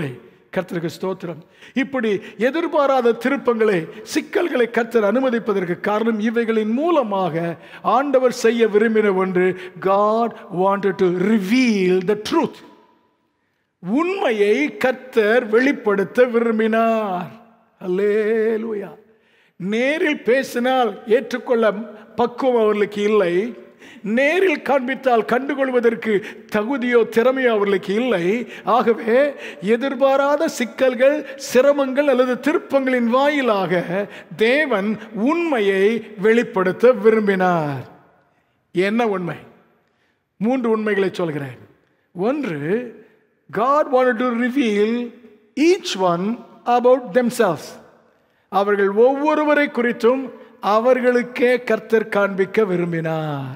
கர்த்தருக்கு ஸ்தோத்திரம் இப்படி எதிர்பாராத திருப்பங்களை சிக்கல்களை கர்த்தர் அனுமதிப்பதற்கு காரணம் இவைகளின் மூலமாக ஆண்டவர் செய்ய விரும்பின ஒன்று God wanted to reveal the truth உண்மையை கர்த்தர் வெளிப்படுத்த விரும்பினார் அல்லேலூயா நேரில் பேசினால் ஏற்றுக்கொள்ள பக்குவம் அவர்களுக்கு இல்லை நேரில் காண்பித்தால் கண்டுகொள்வதற்கு தகுதியோ திறமையோ அவர்களுக்கு இல்லை ஆகவே எதிர்பாராத சிக்கல்கள் சிரமங்கள் அல்லது திருப்பங்களின் வாயிலாக தேவன் உண்மையை வெளிப்படுத்த விரும்பினார் என்ன உண்மை மூன்று உண்மைகளை சொல்கிறேன் ஒன்று God wanted to reveal each one about themselves அவர்கள் ஒவ்வொருவரை குறித்தும் அவர்களுக்கே கர்த்தர் காண்பிக்க விரும்பினார்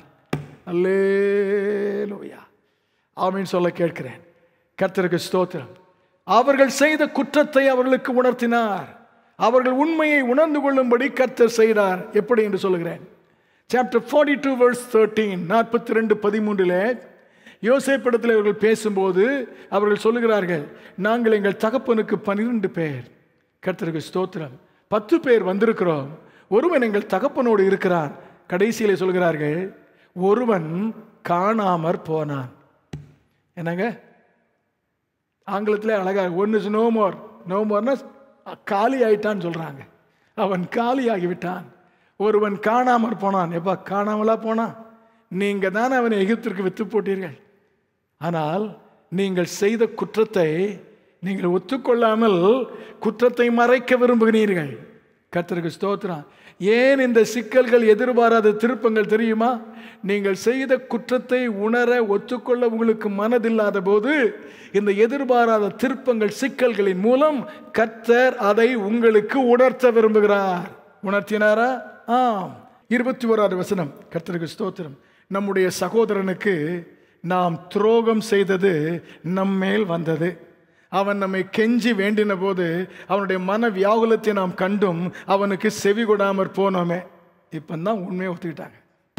அல்லேலூயா ஆமீன் சொல்ல கேட்கிறேன் கர்த்தருக்கு ஸ்தோத்திரம் அவர்கள் செய்த குற்றத்தை அவர்களுக்கு உணர்த்தினார் அவர்கள் உண்மையை உணர்ந்து கொள்ளும்படி கர்த்தர் செய்தார் எப்படி என்று சொல்லுகிறேன் chapter forty two verse thirteen நாற்பத்தி ரெண்டு பதிமூன்றில் யோசேப்பிடத்தில் இவர்கள் பேசும்போது அவர்கள் சொல்லுகிறார்கள் நாங்கள் எங்கள் தகப்பனுக்கு பன்னிரண்டு பேர் கர்த்தருக்கு ஸ்தோத்திரம் பத்து பேர் வந்திருக்கிறோம் ஒருவன் எங்கள் தகப்பனோடு இருக்கிறான் கடைசியில் சொல்கிறார்கள் ஒருவன் காணாமற் போனான் என்னங்க ஆங்கிலத்தில் அழகா one is no more no more காலி ஆயிட்டான்னு சொல்றாங்க அவன் காலி ஆகிவிட்டான் ஒருவன் காணாமற் போனான் எப்பா காணாமலா போனான் நீங்க தான் அவனை எகிப்திற்கு வித்து போட்டீர்கள் ஆனால் நீங்கள் செய்த குற்றத்தை நீங்கள் ஒத்துக்கொள்ளாமல் குற்றத்தை மறைக்க விரும்புகிறீர்கள் கர்த்தருக்கு ஸ்தோத்திரம் ஏன் இந்த சிக்கல்கள் எதிர்பாராத திருப்பங்கள் தெரியுமா நீங்கள் செய்த குற்றத்தை உணர ஒத்துக்கொள்ள உங்களுக்கு மனதில்லாத போது இந்த எதிர்பாராத திருப்பங்கள் சிக்கல்களின் மூலம் கர்த்தர் அதை உங்களுக்கு உணர்த்த விரும்புகிறார் உணர்த்தினாரா ஆம் இருபத்தி ஓராவது வசனம் கர்த்தருக்கு ஸ்தோத்திரம் நம்முடைய சகோதரனுக்கு நாம் துரோகம் செய்தது நம்மேல் வந்தது அவன் நம்மை கெஞ்சி வேண்டின போது அவனுடைய மன வியாகுலத்தை நாம் கண்டும் அவனுக்கு செவி கொடாமற் போனோமே இப்பந்தான் உண்மையை ஒத்துக்கிட்டாங்க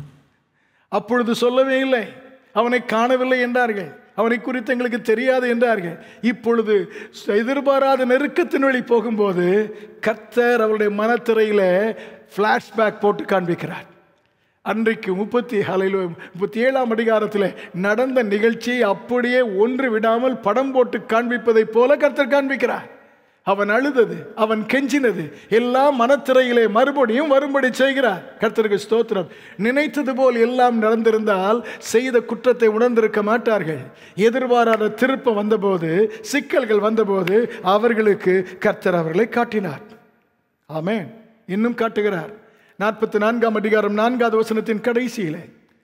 அப்பொழுது சொல்லவே இல்லை அவனை காணவில்லை என்றார்கள் அவனை குறித்து எங்களுக்கு தெரியாது என்றார்கள் இப்பொழுது எதிர்பாராத நெருக்கத்தின் வழி போகும்போது கர்த்தர் அவருடைய மனத்திரையில ஃப்ளாஷ்பேக் போட்டு காண்பிக்கிறார் அன்றைக்கு முப்பத்தி அலையில முப்பத்தி ஏழாம் அதிகாரத்தில் நடந்த நிகழ்ச்சியை அப்படியே ஒன்று விடாமல் படம் போட்டு காண்பிப்பதைப் போல கர்த்தர் காண்பிக்கிறார் அவன் அழுதது அவன் கெஞ்சினது எல்லாம் மனத்திரையிலே மறுபடியும் வரும்படி செய்கிறார் கர்த்தருக்கு ஸ்தோத்திரம் நினைத்தது போல் எல்லாம் நடந்திருந்தால் செய்த குற்றத்தை உணர்ந்திருக்க மாட்டார்கள் எதிர்பாராத திருப்பம் வந்தபோது சிக்கல்கள் வந்தபோது அவர்களுக்கு கர்த்தர் அவர்களை காட்டினார் ஆமென் இன்னும் காட்டுகிறார் நாற்பத்தி நான்காம் அதிகாரம் நான்காவது வசனத்தின் கடைசியிலே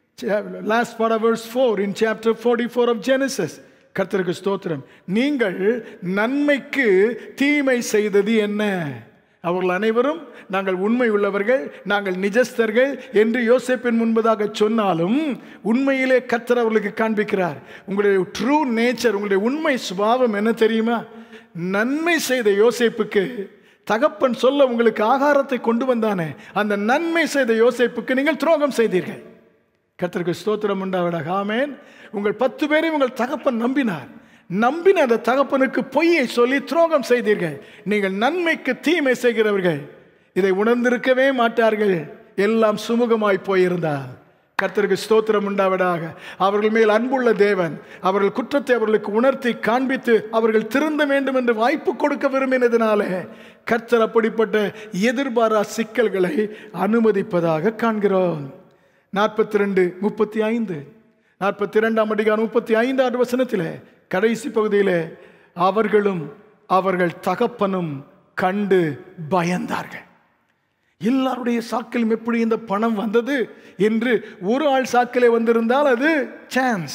last part of verse 4 in chapter 44 of Genesis கர்த்தருக்கு ஸ்தோத்திரம் நீங்கள் நன்மைக்கு தீமை செய்தது என்ன அவர்கள் அனைவரும் நாங்கள் உண்மை உள்ளவர்கள் நாங்கள் நிஜஸ்தர்கள் என்று யோசேப்பின் முன்பதாக சொன்னாலும் உண்மையிலே கர்த்தர் அவர்களுக்கு காண்பிக்கிறார் உங்களுடைய ட்ரூ நேச்சர் உங்களுடைய உண்மை சுபாவம் என்ன தெரியுமா நன்மை செய்த யோசேப்புக்கு தகப்பன் சொல்ல உங்களுக்கு ஆகாரத்தை கொண்டு வந்தானே அந்த நன்மை செய்த யோசேப்புக்கு நீங்கள் துரோகம் செய்தீர்கள் கர்த்தருக்கு ஸ்தோத்திரம் உண்டாவிடாக ஆமேன் உங்கள் பத்து பேரையும் உங்கள் தகப்பன் நம்பினார் நம்பின அந்த தகப்பனுக்கு பொய்யை சொல்லி துரோகம் செய்தீர்கள் நீங்கள் நன்மைக்கு தீமை செய்கிறவர்கள் இதை உணர்ந்திருக்கவே மாட்டார்கள் எல்லாம் சுமூகமாய் போயிருந்தார் கர்த்தருக்கு ஸ்தோத்திரம் உண்டாவதாக அவர்கள் மேல் அன்புள்ள தேவன் அவர்கள் குற்றத்தை அவர்களுக்கு உணர்த்தி காண்பித்து அவர்கள் திருந்த வேண்டும் என்று வாய்ப்பு கொடுக்க விரும்பினதினாலே கர்த்தர் அப்படிப்பட்ட எதிர்பாரா சிக்கல்களை அனுமதிப்பதாக காண்கிறோம் நாற்பத்தி ரெண்டு முப்பத்தி ஐந்து நாற்பத்தி இரண்டாம் அதிகாரம் முப்பத்தி ஐந்தாவது வசனத்தில் கடைசி பகுதியில் அவர்களும் அவர்கள் தகப்பனும் கண்டு பயந்தார்கள் எல்லாருடைய சாக்கிலும் எப்படி இந்த பணம் வந்தது என்று ஒரு ஆள் சாக்கிலே வந்திருந்தால் அது சான்ஸ்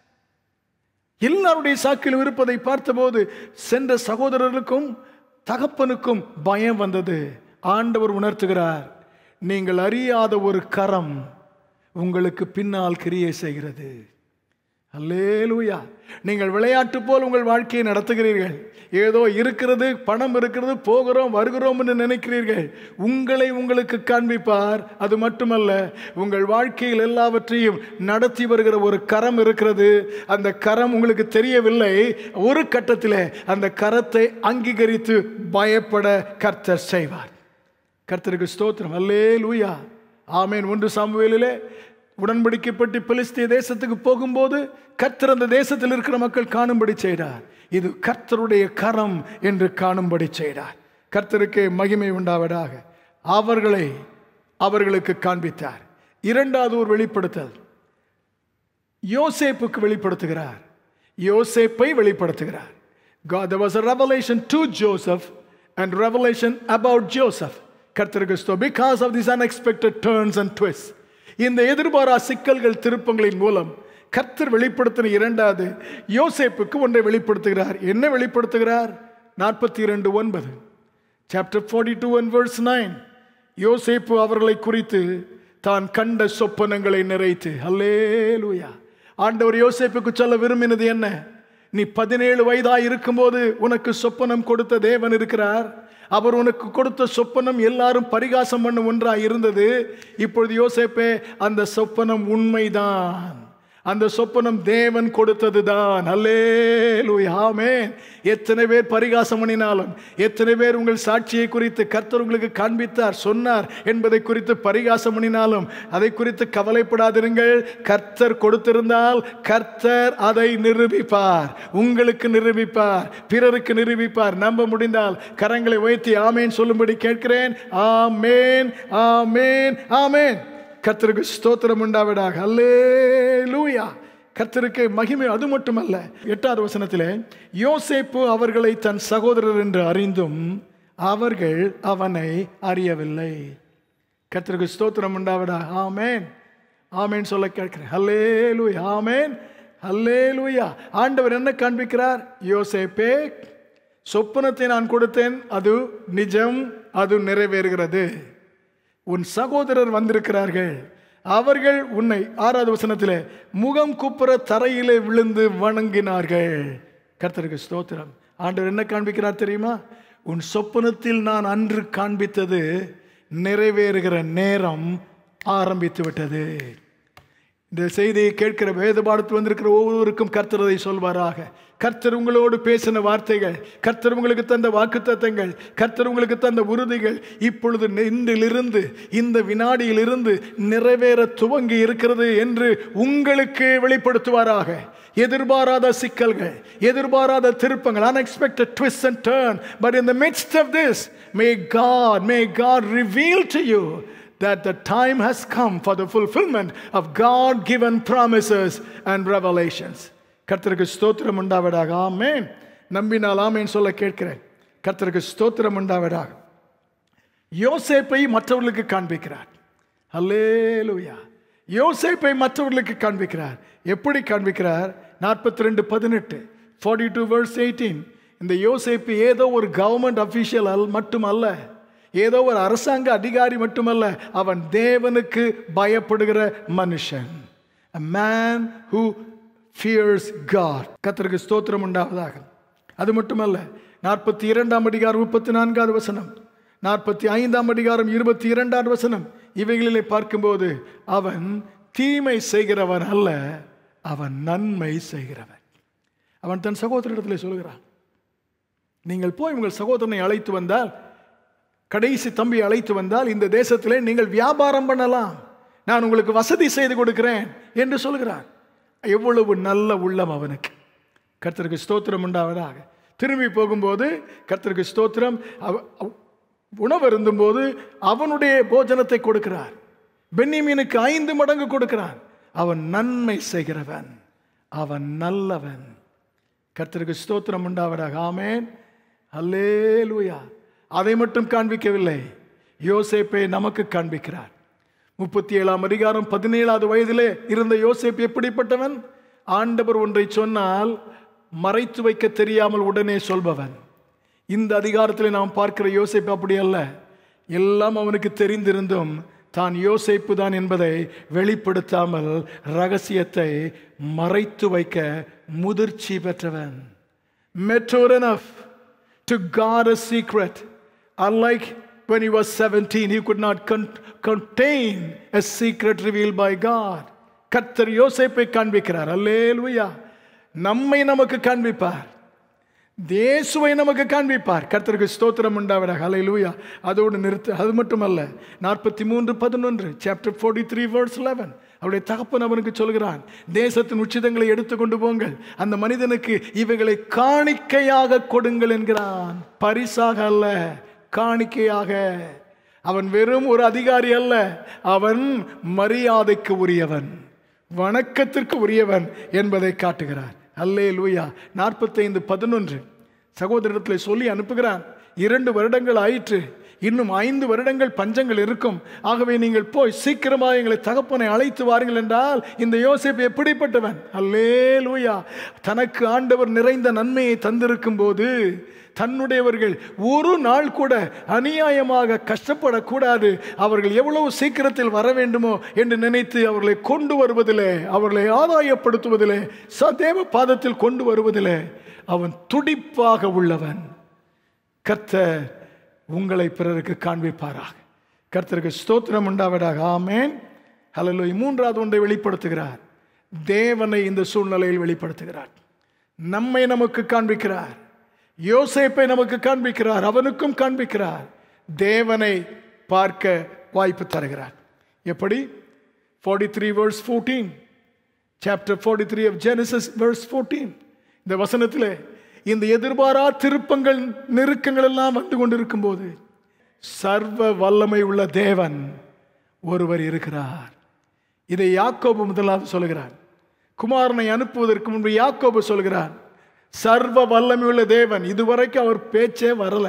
எல்லாருடைய சாக்கிலும் இருப்பதை பார்த்தபோது சென்ற சகோதரருக்கும் தகப்பனுக்கும் பயம் வந்தது ஆண்டவர் உணர்த்துகிறார் நீங்கள் அறியாத ஒரு கரம் உங்களுக்கு பின்னால் கிரியை செய்கிறது அல்லேலூயா நீங்கள் விளையாட்டு போல் உங்கள் வாழ்க்கையை நடத்துகிறீர்கள் ஏதோ இருக்கிறது பணம் இருக்கிறது போகிறோம் வருகிறோம் என்று நினைக்கிறீர்கள் உங்களை உங்களுக்கு காண்பிப்பார் அது மட்டுமல்ல உங்கள் வாழ்க்கையில் எல்லாவற்றையும் நடத்தி வருகிற ஒரு கரம் இருக்கிறது அந்த கரம் உங்களுக்கு தெரியவில்லை ஒரு கட்டத்தில் அந்த கரத்தை அங்கீகரித்து பயப்பட கர்த்தர் செய்வார் கர்த்தருக்கு ஸ்தோத்திரம் அல்லே லூயா ஆமேன் ஒன்று சாமுவேலிலே உடன்படிக்கைப்பட்டு பிலிஸ்திய தேசத்துக்கு போகும்போது கர்த்தர் அந்த தேசத்தில் இருக்கிற மக்கள் காணும்படி செய்தார் இது கர்த்தருடைய கரம் என்று காணும்படி செய்தார் கர்த்தருக்கு மகிமை உண்டாவதாக அவர்களை அவர்களுக்கு காண்பித்தார் இரண்டாவது ஒரு வெளிப்படுத்தல் யோசேப்புக்கு வெளிப்படுத்துகிறார் யோசேப்பை வெளிப்படுத்துகிறார் God, there was a revelation to Joseph and revelation about Joseph. கர்த்தருக்கு ஸ்தோ because of this unexpected turns and twist இந்த எதிர்பாரா சிக்கல்கள் திருப்பங்களின் மூலம் கர்த்தர் வெளிப்படுத்தின இரண்டாவது யோசேப்புக்கு ஒன்றை வெளிப்படுத்துகிறார் என்ன வெளிப்படுத்துகிறார் நாற்பத்தி இரண்டு ஒன்பது chapter forty two and verse nine யோசேப்பு அவர்களை குறித்து தான் கண்ட சொப்பனங்களை நிறைத்து அல்லேலூயா ஆண்டவர் யோசேப்புக்கு சொல்ல விரும்பினது என்ன நீ பதினேழு வயதாய் இருக்கும்போது உனக்கு சொப்பனம் கொடுத்த தேவன் இருக்கிறார் அவர் உனக்கு கொடுத்த சொப்பனம் எல்லாரும் பரிகாசம் பண்ண ஒன்றாய் இருந்தது இப்பொழுது யோசேப்பே அந்த சொப்பனம் உண்மைதான் அந்த சொப்பனம் தேவன் கொடுத்தது தான் அல்லேலூயாமே எத்தனை பேர் பரிகாசம் பண்ணினாலும் எத்தனை பேர் உங்கள் சாட்சியை குறித்து கர்த்தர் உங்களுக்கு காண்பித்தார் சொன்னார் என்பதை குறித்து பரிகாசம் பண்ணினாலும் அதை குறித்து கவலைப்படாதிருங்கள் கர்த்தர் கொடுத்திருந்தால் கர்த்தர் அதை நிரூபிப்பார் உங்களுக்கு நிரூபிப்பார் பிறருக்கு நிரூபிப்பார் நம்ப முடிந்தால் கரங்களை உயர்த்தி ஆமேன் சொல்லும்படி கேட்கிறேன் ஆமேன் ஆமேன் ஆமேன் கர்த்தருக்கு ஸ்தோத்திரம் உண்டாவிடாக அல்லே லூயா கர்த்தருக்கு மகிமை அது மட்டுமல்ல எட்டாவது வசனத்திலே யோசேப்பு அவர்களை தன் சகோதரர் என்று அறிந்தும் அவர்கள் அவனை அறியவில்லை கர்த்தருக்கு ஸ்தோத்திரம் உண்டாவிடா ஆமேன் ஆமேன் சொல்ல கேட்கிறேன் ஹல்லே லூயா ஆமேன் ஹல்லே லூயா ஆண்டவர் என்ன காண்பிக்கிறார் யோசேப்பே சொப்பனத்தை நான் கொடுத்தேன் அது நிஜம் அது நிறைவேறுகிறது உன் சகோதரர் வந்திருக்கிறார்கள் அவர்கள் உன்னை ஆறாவது வசனத்தில் முகம் குப்புற தரையிலே விழுந்து வணங்கினார்கள் கர்த்தருக்கு ஸ்தோத்திரம் ஆண்டவர் என்ன காண்பிக்கிறார் தெரியுமா உன் சொப்பனத்தில் நான் அன்று காண்பித்தது நிறைவேறுகிற நேரம் ஆரம்பித்து விட்டது இந்த செய்தியை கேட்கிற வேத பாடத்தில் வந்திருக்கிற ஒவ்வொருவருக்கும் கர்த்தர் அதை சொல்வாராக கர்த்தர் உங்களோடு பேசின வார்த்தைகள் கர்த்தர் உங்களுக்கு தந்த வாக்குத்தத்தங்கள் கர்த்தர் உங்களுக்கு தந்த உறுதிகள் இப்பொழுது இன்றிலிருந்து இந்த வினாடியிலிருந்து நிறைவேற துவங்கி இருக்கிறது என்று உங்களுக்கு வெளிப்படுத்துவாராக எதிர்பாராத சிக்கல்கள் எதிர்பாராத திருப்பங்கள் unexpected twists and turn but in the midst of this may God may God reveal to you that the time has come for the fulfillment of God given promises and revelations. கர்த்தருக்கு ஸ்தோத்திரம் உண்டாவதாக ஆமேன் நம்பினால் ஆமேன் சொல்ல கேட்கிறேன் கர்த்தருக்கு ஸ்தோத்திரம் உண்டாவதாக யோசேப்பை மற்றவர்களுக்கு காண்பிக்கிறார் அல்லேலூயா யோசேப்பை மற்றவர்களுக்கு காண்பிக்கிறார் எப்படி காண்பிக்கிறார் நாற்பத்தி ரெண்டு பதினெட்டு ஃபார்ட்டி டூ வேர்ஸ் எயிட்டீன் இந்த யோசேப்பு ஏதோ ஒரு கவர்மெண்ட் அஃபீஷியல் அல் மட்டுமல்ல ஏதோ ஒரு அரசாங்க அதிகாரி மட்டுமல்ல அவன் தேவனுக்கு பயப்படுகிற மனுஷன் a man who fears God கத்தருக்கு ஸ்தோத்திரம் உண்டாவதாக அது மட்டுமல்ல நாற்பத்தி இரண்டாம் அதிகாரம் முப்பத்தி நான்காவது வசனம் நாற்பத்தி ஐந்தாம் அதிகாரம் இருபத்தி இரண்டாவது வசனம் இவைகளிலே பார்க்கும்போது அவன் தீமை செய்கிறவன் அல்ல அவன் நன்மை செய்கிறவன் அவன் தன் சகோதரிடத்தில் சொல்கிறான் நீங்கள் போய் உங்கள் சகோதரனை அழைத்து வந்தால் கடைசி தம்பி அழைத்து வந்தால் இந்த தேசத்திலே நீங்கள் வியாபாரம் பண்ணலாம் நான் உங்களுக்கு வசதி செய்து கொடுக்கிறேன் என்று சொல்கிறார் எவ்வளவு நல்ல உள்ளம் அவனுக்கு கர்த்தருக்கு ஸ்தோத்திரம் உண்டாவதாக திரும்பி போகும்போது கர்த்தருக்கு ஸ்தோத்திரம் அவ- அவ- உணவு இருந்தும்போது அவனுடைய போஜனத்தை கொடுக்கிறார் பென்னிமீனுக்கு ஐந்து மடங்கு கொடுக்கிறான் அவன் நன்மை செய்கிறவன் அவன் நல்லவன் கர்த்தருக்கு ஸ்தோத்திரம் உண்டாவதாக ஆமேன் அல்லேலூயா அதை மட்டும் காண்பிக்கவில்லை யோசேப்பை நமக்கு காண்பிக்கிறார் முப்பத்தி ஏழாம் அதிகாரம் பதினேழாவது வயதிலே இருந்த யோசேப் எப்படிப்பட்டவன் ஆண்டவர் ஒன்றை சொன்னால் மறைத்து வைக்க தெரியாமல் உடனே சொல்பவன் இந்த அதிகாரத்தில் நாம் பார்க்கிற யோசேப் அப்படி அல்ல எல்லாம் அவனுக்கு தெரிந்திருந்தும் தான் யோசேப்பு தான் என்பதை வெளிப்படுத்தாமல் ரகசியத்தை மறைத்து வைக்க முதிர்ச்சி பெற்றவன் mature enough to guard a secret. Unlike when he was 17, he could not con- contain a secret revealed by God. கர்த்தர் யோசேப்பை காண்பிக்கிறார் அல்லேலூயா நம்மை நமக்கு காண்பிப்பார் தேசுவை நமக்கு காண்பிப்பார் கர்த்தருக்கு ஸ்தோத்திரம் உண்டாவதாக ஹalleluya அதோடு நிறுத்து அது மட்டுமல்ல நாற்பத்தி மூன்று பதினொன்று chapter forty three verse eleven அவருடைய தகப்பன் அவனுக்கு சொல்கிறான் தேசத்தின் உச்சிதங்களை எடுத்துக்கொண்டு போங்கள் அந்த மனிதனுக்கு இவைகளை காணிக்கையாக கொடுங்கள் என்கிறான் பரிசாக அல்ல காணிக்கையாக அவன் வெறும் ஒரு அதிகாரி அல்ல அவன் மரியாதைக்கு உரியவன் வணக்கத்திற்கு உரியவன் என்பதை காட்டுகிறார் அல்லே லூயா நாற்பத்தைந்து பதினொன்று சகோதரத்தில் சொல்லி அனுப்புகிறான் இரண்டு வருடங்கள் ஆயிற்று இன்னும் ஐந்து வருடங்கள் பஞ்சங்கள் இருக்கும் ஆகவே நீங்கள் போய் சீக்கிரமாக எங்களை தகப்பனை அழைத்து வாருங்கள் என்றால் இந்த யோசேப்பு எப்படிப்பட்டவன் அல்லே லூயா தனக்கு ஆண்டவர் நிறைந்த நன்மையை தந்திருக்கும் போது தன்னுடையவர்கள் ஒரு நாள் கூட அநியாயமாக கஷ்டப்படக்கூடாது அவர்கள் எவ்வளவு சீக்கிரத்தில் வர வேண்டுமோ என்று நினைத்து அவர்களை கொண்டு வருவதிலே அவர்களை ஆதாயப்படுத்துவதிலே சதேவ பாதத்தில் கொண்டு வருவதிலே அவன் துடிப்பாக உள்ளவன் கர்த்தர் உங்களை பிறருக்கு காண்பிப்பாராக கர்த்தருக்கு ஸ்தோத்திரம் உண்டாவதாக ஆமேன் ஹalleluya மூன்றாவது ஒன்றை வெளிப்படுத்துகிறார் தேவனை இந்த சூழ்நிலையில் வெளிப்படுத்துகிறார் நம்மை நமக்கு காண்பிக்கிறார் யோசேப்பை நமக்கு காண்பிக்கிறார் அவனுக்கும் காண்பிக்கிறார் தேவனை பார்க்க வாய்ப்பு தருகிறார் எப்படி forty three verse fourteen chapter forty three of Genesis verse fourteen இந்த வசனத்தில் இந்த எதிர்பாரா திருப்பங்கள் நெருக்கங்கள் எல்லாம் வந்து கொண்டிருக்கும் போது சர்வ வல்லமை உள்ள தேவன் ஒருவர் இருக்கிறார் இதை யாக்கோபு முதலாவது சொல்கிறார் குமாரனை அனுப்புவதற்கு முன்பு யாக்கோபு சொல்கிறார் சர்வ வல்லமையுள்ள தேவன் இதுவரைக்கும் அவர் பேச்சே வரல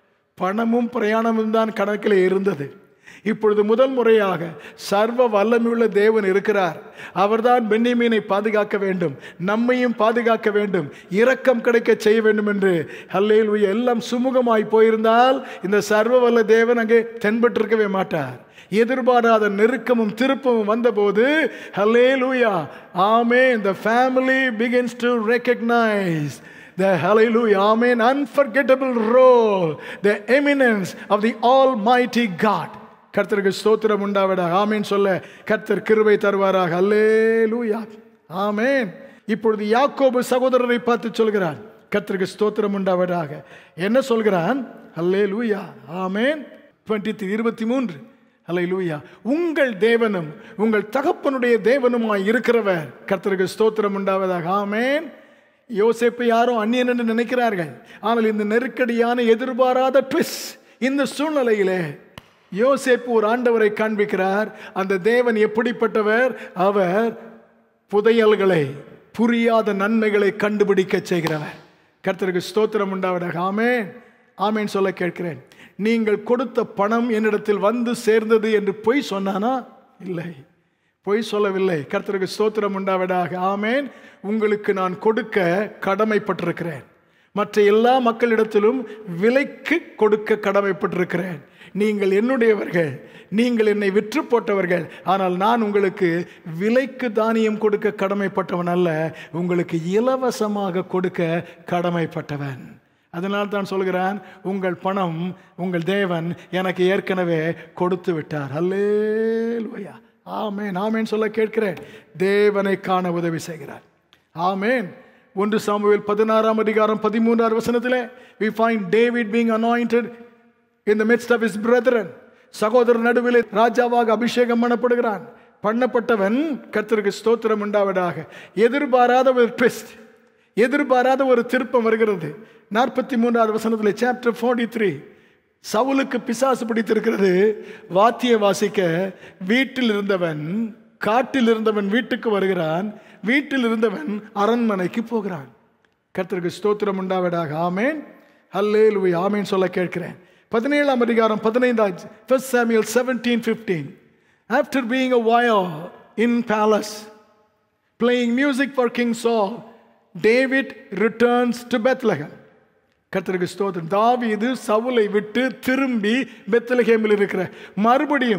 பணமும் பிரயாணமும் தான் கணக்கில் இருந்தது இப்பொழுது முதல் முறையாக சர்வ வல்லமையுள்ள தேவன் இருக்கிறார் அவர்தான் பென்னிமீனை பாதுகாக்க வேண்டும் நம்மையும் பாதுகாக்க வேண்டும் இரக்கம் கிடைக்க செய்ய வேண்டும் என்று ஹல்லேல் எல்லாம் சுமூகமாய் போயிருந்தால் இந்த சர்வ வல்ல தேவன் அங்கே தென்பட்டிருக்கவே மாட்டார் எதிர்பாராத நெருக்கமும் திருப்பமும் வந்தபோது ஹல்லேலூயா ஆமே the family begins to recognize the hallelujah amen unforgettable role the eminence of the almighty god கர்த்தருக்கு ஸ்தோத்திரம் உண்டாவிட ஆமேன் சொல்ல கர்த்தர் கிருபை தருவாராக அல்லேலூயா ஆமேன் இப்பொழுது யாக்கோபு சகோதரரை பார்த்து சொல்கிறான் கர்த்தருக்கு ஸ்தோத்திரம் உண்டாவதாக என்ன சொல்கிறான் அல்லே லூயா ஆமேன் டுவெண்ட்டி இருபத்தி மூன்று அல்லை லூயா உங்கள் தேவனும் உங்கள் தகப்பனுடைய தேவனுமாய் இருக்கிறவர் கர்த்தருக்கு ஸ்தோத்திரம் உண்டாவதாக ஆமேன் யோசேப்பு யாரும் அந்நியன் என்று நினைக்கிறார்கள் ஆனால் இந்த நெருக்கடியான எதிர்பாராத ட்விஸ் இந்த சூழ்நிலையிலே யோசேப்பு ஒரு ஆண்டவரை காண்பிக்கிறார் அந்த தேவன் எப்படிப்பட்டவர் அவர் புதையல்களை புரியாத நன்மைகளை கண்டுபிடிக்க செய்கிறவர் கர்த்தருக்கு ஸ்தோத்திரம் உண்டாவதாக ஆமேன் ஆமேன் சொல்ல கேட்கிறேன் நீங்கள் கொடுத்த பணம் என்னிடத்தில் வந்து சேர்ந்தது என்று பொய் சொன்னானா இல்லை பொய் சொல்லவில்லை கர்த்தருக்கு ஸ்தோத்திரம் உண்டாவதாக ஆமேன் உங்களுக்கு நான் கொடுக்க கடமைப்பட்டிருக்கிறேன் மற்ற எல்லா மக்களிடத்திலும் விலைக்கு கொடுக்க கடமைப்பட்டிருக்கிறேன் நீங்கள் என்னுடையவர்கள் நீங்கள் என்னை விற்று போட்டவர்கள் ஆனால் நான் உங்களுக்கு விலைக்கு தானியம் கொடுக்க கடமைப்பட்டவன் அல்ல உங்களுக்கு இலவசமாக கொடுக்க கடமைப்பட்டவன் அதனால் தான் சொல்கிறான் உங்கள் பணம் உங்கள் தேவன் எனக்கு ஏற்கனவே கொடுத்து விட்டார் அல்லேலூயா ஆமேன் ஆமேன் சொல்ல கேட்கிறேன் தேவனை காண உதவி செய்கிறார் ஆமேன் ஒன்று சாமுவேல் பதினாறாம் அதிகாரம் பதிமூன்றாம் வசனத்திலே we find David being anointed in the midst of his brethren சகோதரர் நடுவில் ராஜாவாக அபிஷேகம் பண்ணப்படுகிறான் பண்ணப்பட்டவன் கர்த்தருக்கு ஸ்தோத்திரம் உண்டாவதாக எதிர்பாராத ஒரு ட்விஸ்ட் எதிர்பாராத ஒரு திருப்பம் வருகிறது நாற்பத்தி மூன்றாவது வசனத்தில் சாப்டர் ஃபார்ட்டி த்ரீ சவுலுக்கு பிசாசு பிடித்திருக்கிறது வாத்திய வாசிக்க வீட்டில் இருந்தவன் காட்டில் இருந்தவன் வீட்டுக்கு வருகிறான் வீட்டில் இருந்தவன் அரண்மனைக்கு போகிறான் கர்த்தருக்கு ஸ்தோத்திரம் உண்டாவதாக ஆமேன் ஹல்லே லுவை ஆமேன் சொல்ல கேட்கிறேன் பதினேழாம் அதிகாரம் பதினைந்தாம் first Samuel seventeen fifteen after being a வயோ in palace playing music for king Saul David returns to Bethlehem கர்த்தருக்கு ஸ்தோத்திரம் தாவீது சவுலை விட்டு திரும்பி பெத்லகேமில் இருக்கிற மறுபடியும்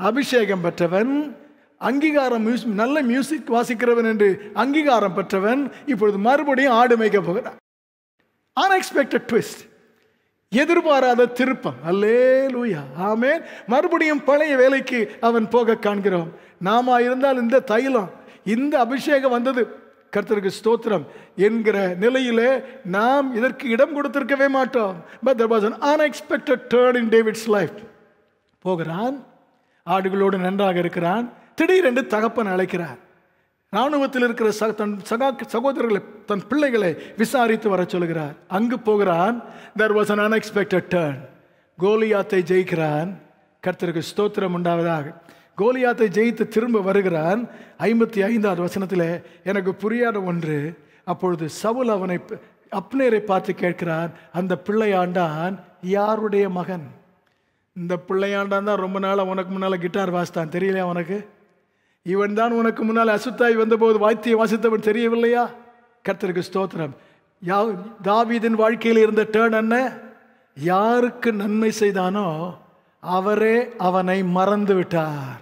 அபிஷேகம் பெற்றவன் அங்கீகாரம் மியூஸ் நல்ல மியூசிக் வாசிக்கிறவன் என்று அங்கீகாரம் பெற்றவன் இப்பொழுது மறுபடியும் ஆடு மேய்க்க போகிறான் அன்எக்ஸ்பெக்டட் ட்விஸ்ட் எதிர்பாராத திருப்பம் அல்லே லூயா ஆமேன் மறுபடியும் பழைய வேலைக்கு அவன் போக காண்கிறோம் நாம இருந்தால் இந்த தைலம் இந்த அபிஷேகம் வந்தது கர்த்தருக்கு ஸ்தோத்திரம் என்கிற நிலையிலே நாம் இதற்கு இடம் கொடுத்திருக்கவே மாட்டோம் but there was an unexpected turn in David's life போகிறான் ஆடுகளோடு நன்றாக இருக்கிறான் திடீரென்று தகப்பன் அழைக்கிறார் ராணுவத்தில் இருக்கிற ச- தன் சகா சகோதரர்களை தன் பிள்ளைகளை விசாரித்து வர சொல்கிறார் அங்கு போகிறான் there was an unexpected turn கோலியாத்தை ஜெயிக்கிறான் கர்த்தருக்கு ஸ்தோத்திரம் உண்டாவதாக கோலியாத்தை ஜெயித்து திரும்ப வருகிறான் ஐம்பத்தி ஐந்தாவது வசனத்தில் எனக்கு புரியாத ஒன்று அப்பொழுது சவுல் அவனை ப- அப்னேரை பார்த்து கேட்கிறான் அந்த பிள்ளையாண்டான் யாருடைய மகன் இந்த பிள்ளையாண்டான் தான் ரொம்ப நாளாக உனக்கு முன்னால் கிட்டார் வாசித்தான் தெரியலையா உனக்கு இவன் தான் உனக்கு முன்னால் அசுத்தாய் வந்தபோது வாத்தியம் வாசித்தவன் தெரியவில்லையா கர்த்தருக்கு ஸ்தோத்திரம் யா தாவீதின் வாழ்க்கையில் இருந்த டேர்ன் என்ன யாருக்கு நன்மை செய்தானோ அவரே அவனை மறந்து விட்டார்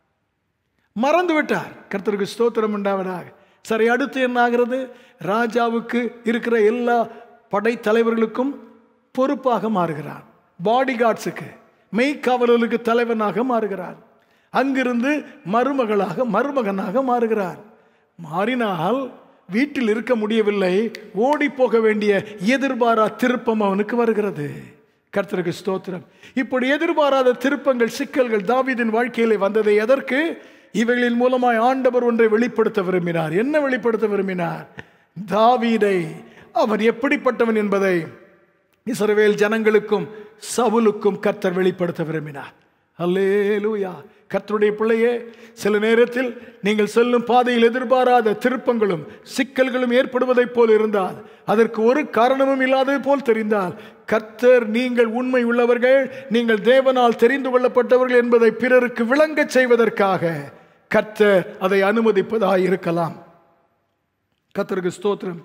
மறந்து விட்டார் கர்த்தருக்கு ஸ்தோத்திரம் உண்டாவதாக சரி அடுத்து என்ன ஆகிறது ராஜாவுக்கு இருக்கிற எல்லா படைத்தலைவர்களுக்கும் பொறுப்பாக மாறுகிறான் பாடி கார்ட்ஸுக்கு மெய்க்காவலர்களுக்கு தலைவனாக மாறுகிறான் அங்கிருந்து மருமகளாக மருமகனாக மாறுகிறான் மாறினால் வீட்டில் இருக்க முடியவில்லை ஓடி போக வேண்டிய எதிர்பாரா திருப்பம் அவனுக்கு வருகிறது கர்த்தருக்கு ஸ்தோத்திரம் இப்படி எதிர்பாராத திருப்பங்கள் சிக்கல்கள் தாவீதின் வாழ்க்கையிலே வந்ததை எதற்கு இவைகளின் மூலமாய் ஆண்டவர் ஒன்றை வெளிப்படுத்த விரும்பினார் என்ன வெளிப்படுத்த விரும்பினார் தாவீதை அவன் எப்படிப்பட்டவன் என்பதை இஸ்ரவேல் ஜனங்களுக்கும் சவுலுக்கும் கர்த்தர் வெளிப்படுத்த விரும்பினார் அல்லேலூயா கர்த்தருடைய பிள்ளையே சில நேரத்தில் நீங்கள் செல்லும் பாதையில் எதிர்பாராத திருப்பங்களும் சிக்கல்களும் ஏற்படுவதைப் போல் இருந்தால் அதற்கு ஒரு காரணமும் இல்லாதது போல் தெரிந்தால் கர்த்தர் நீங்கள் உண்மை உள்ளவர்கள் நீங்கள் தேவனால் தெரிந்து கொள்ளப்பட்டவர்கள் என்பதை பிறருக்கு விளங்கச் செய்வதற்காக கர்த்தர் அதை அனுமதிப்பதாக இருக்கலாம் கர்த்தருக்கு ஸ்தோத்திரம்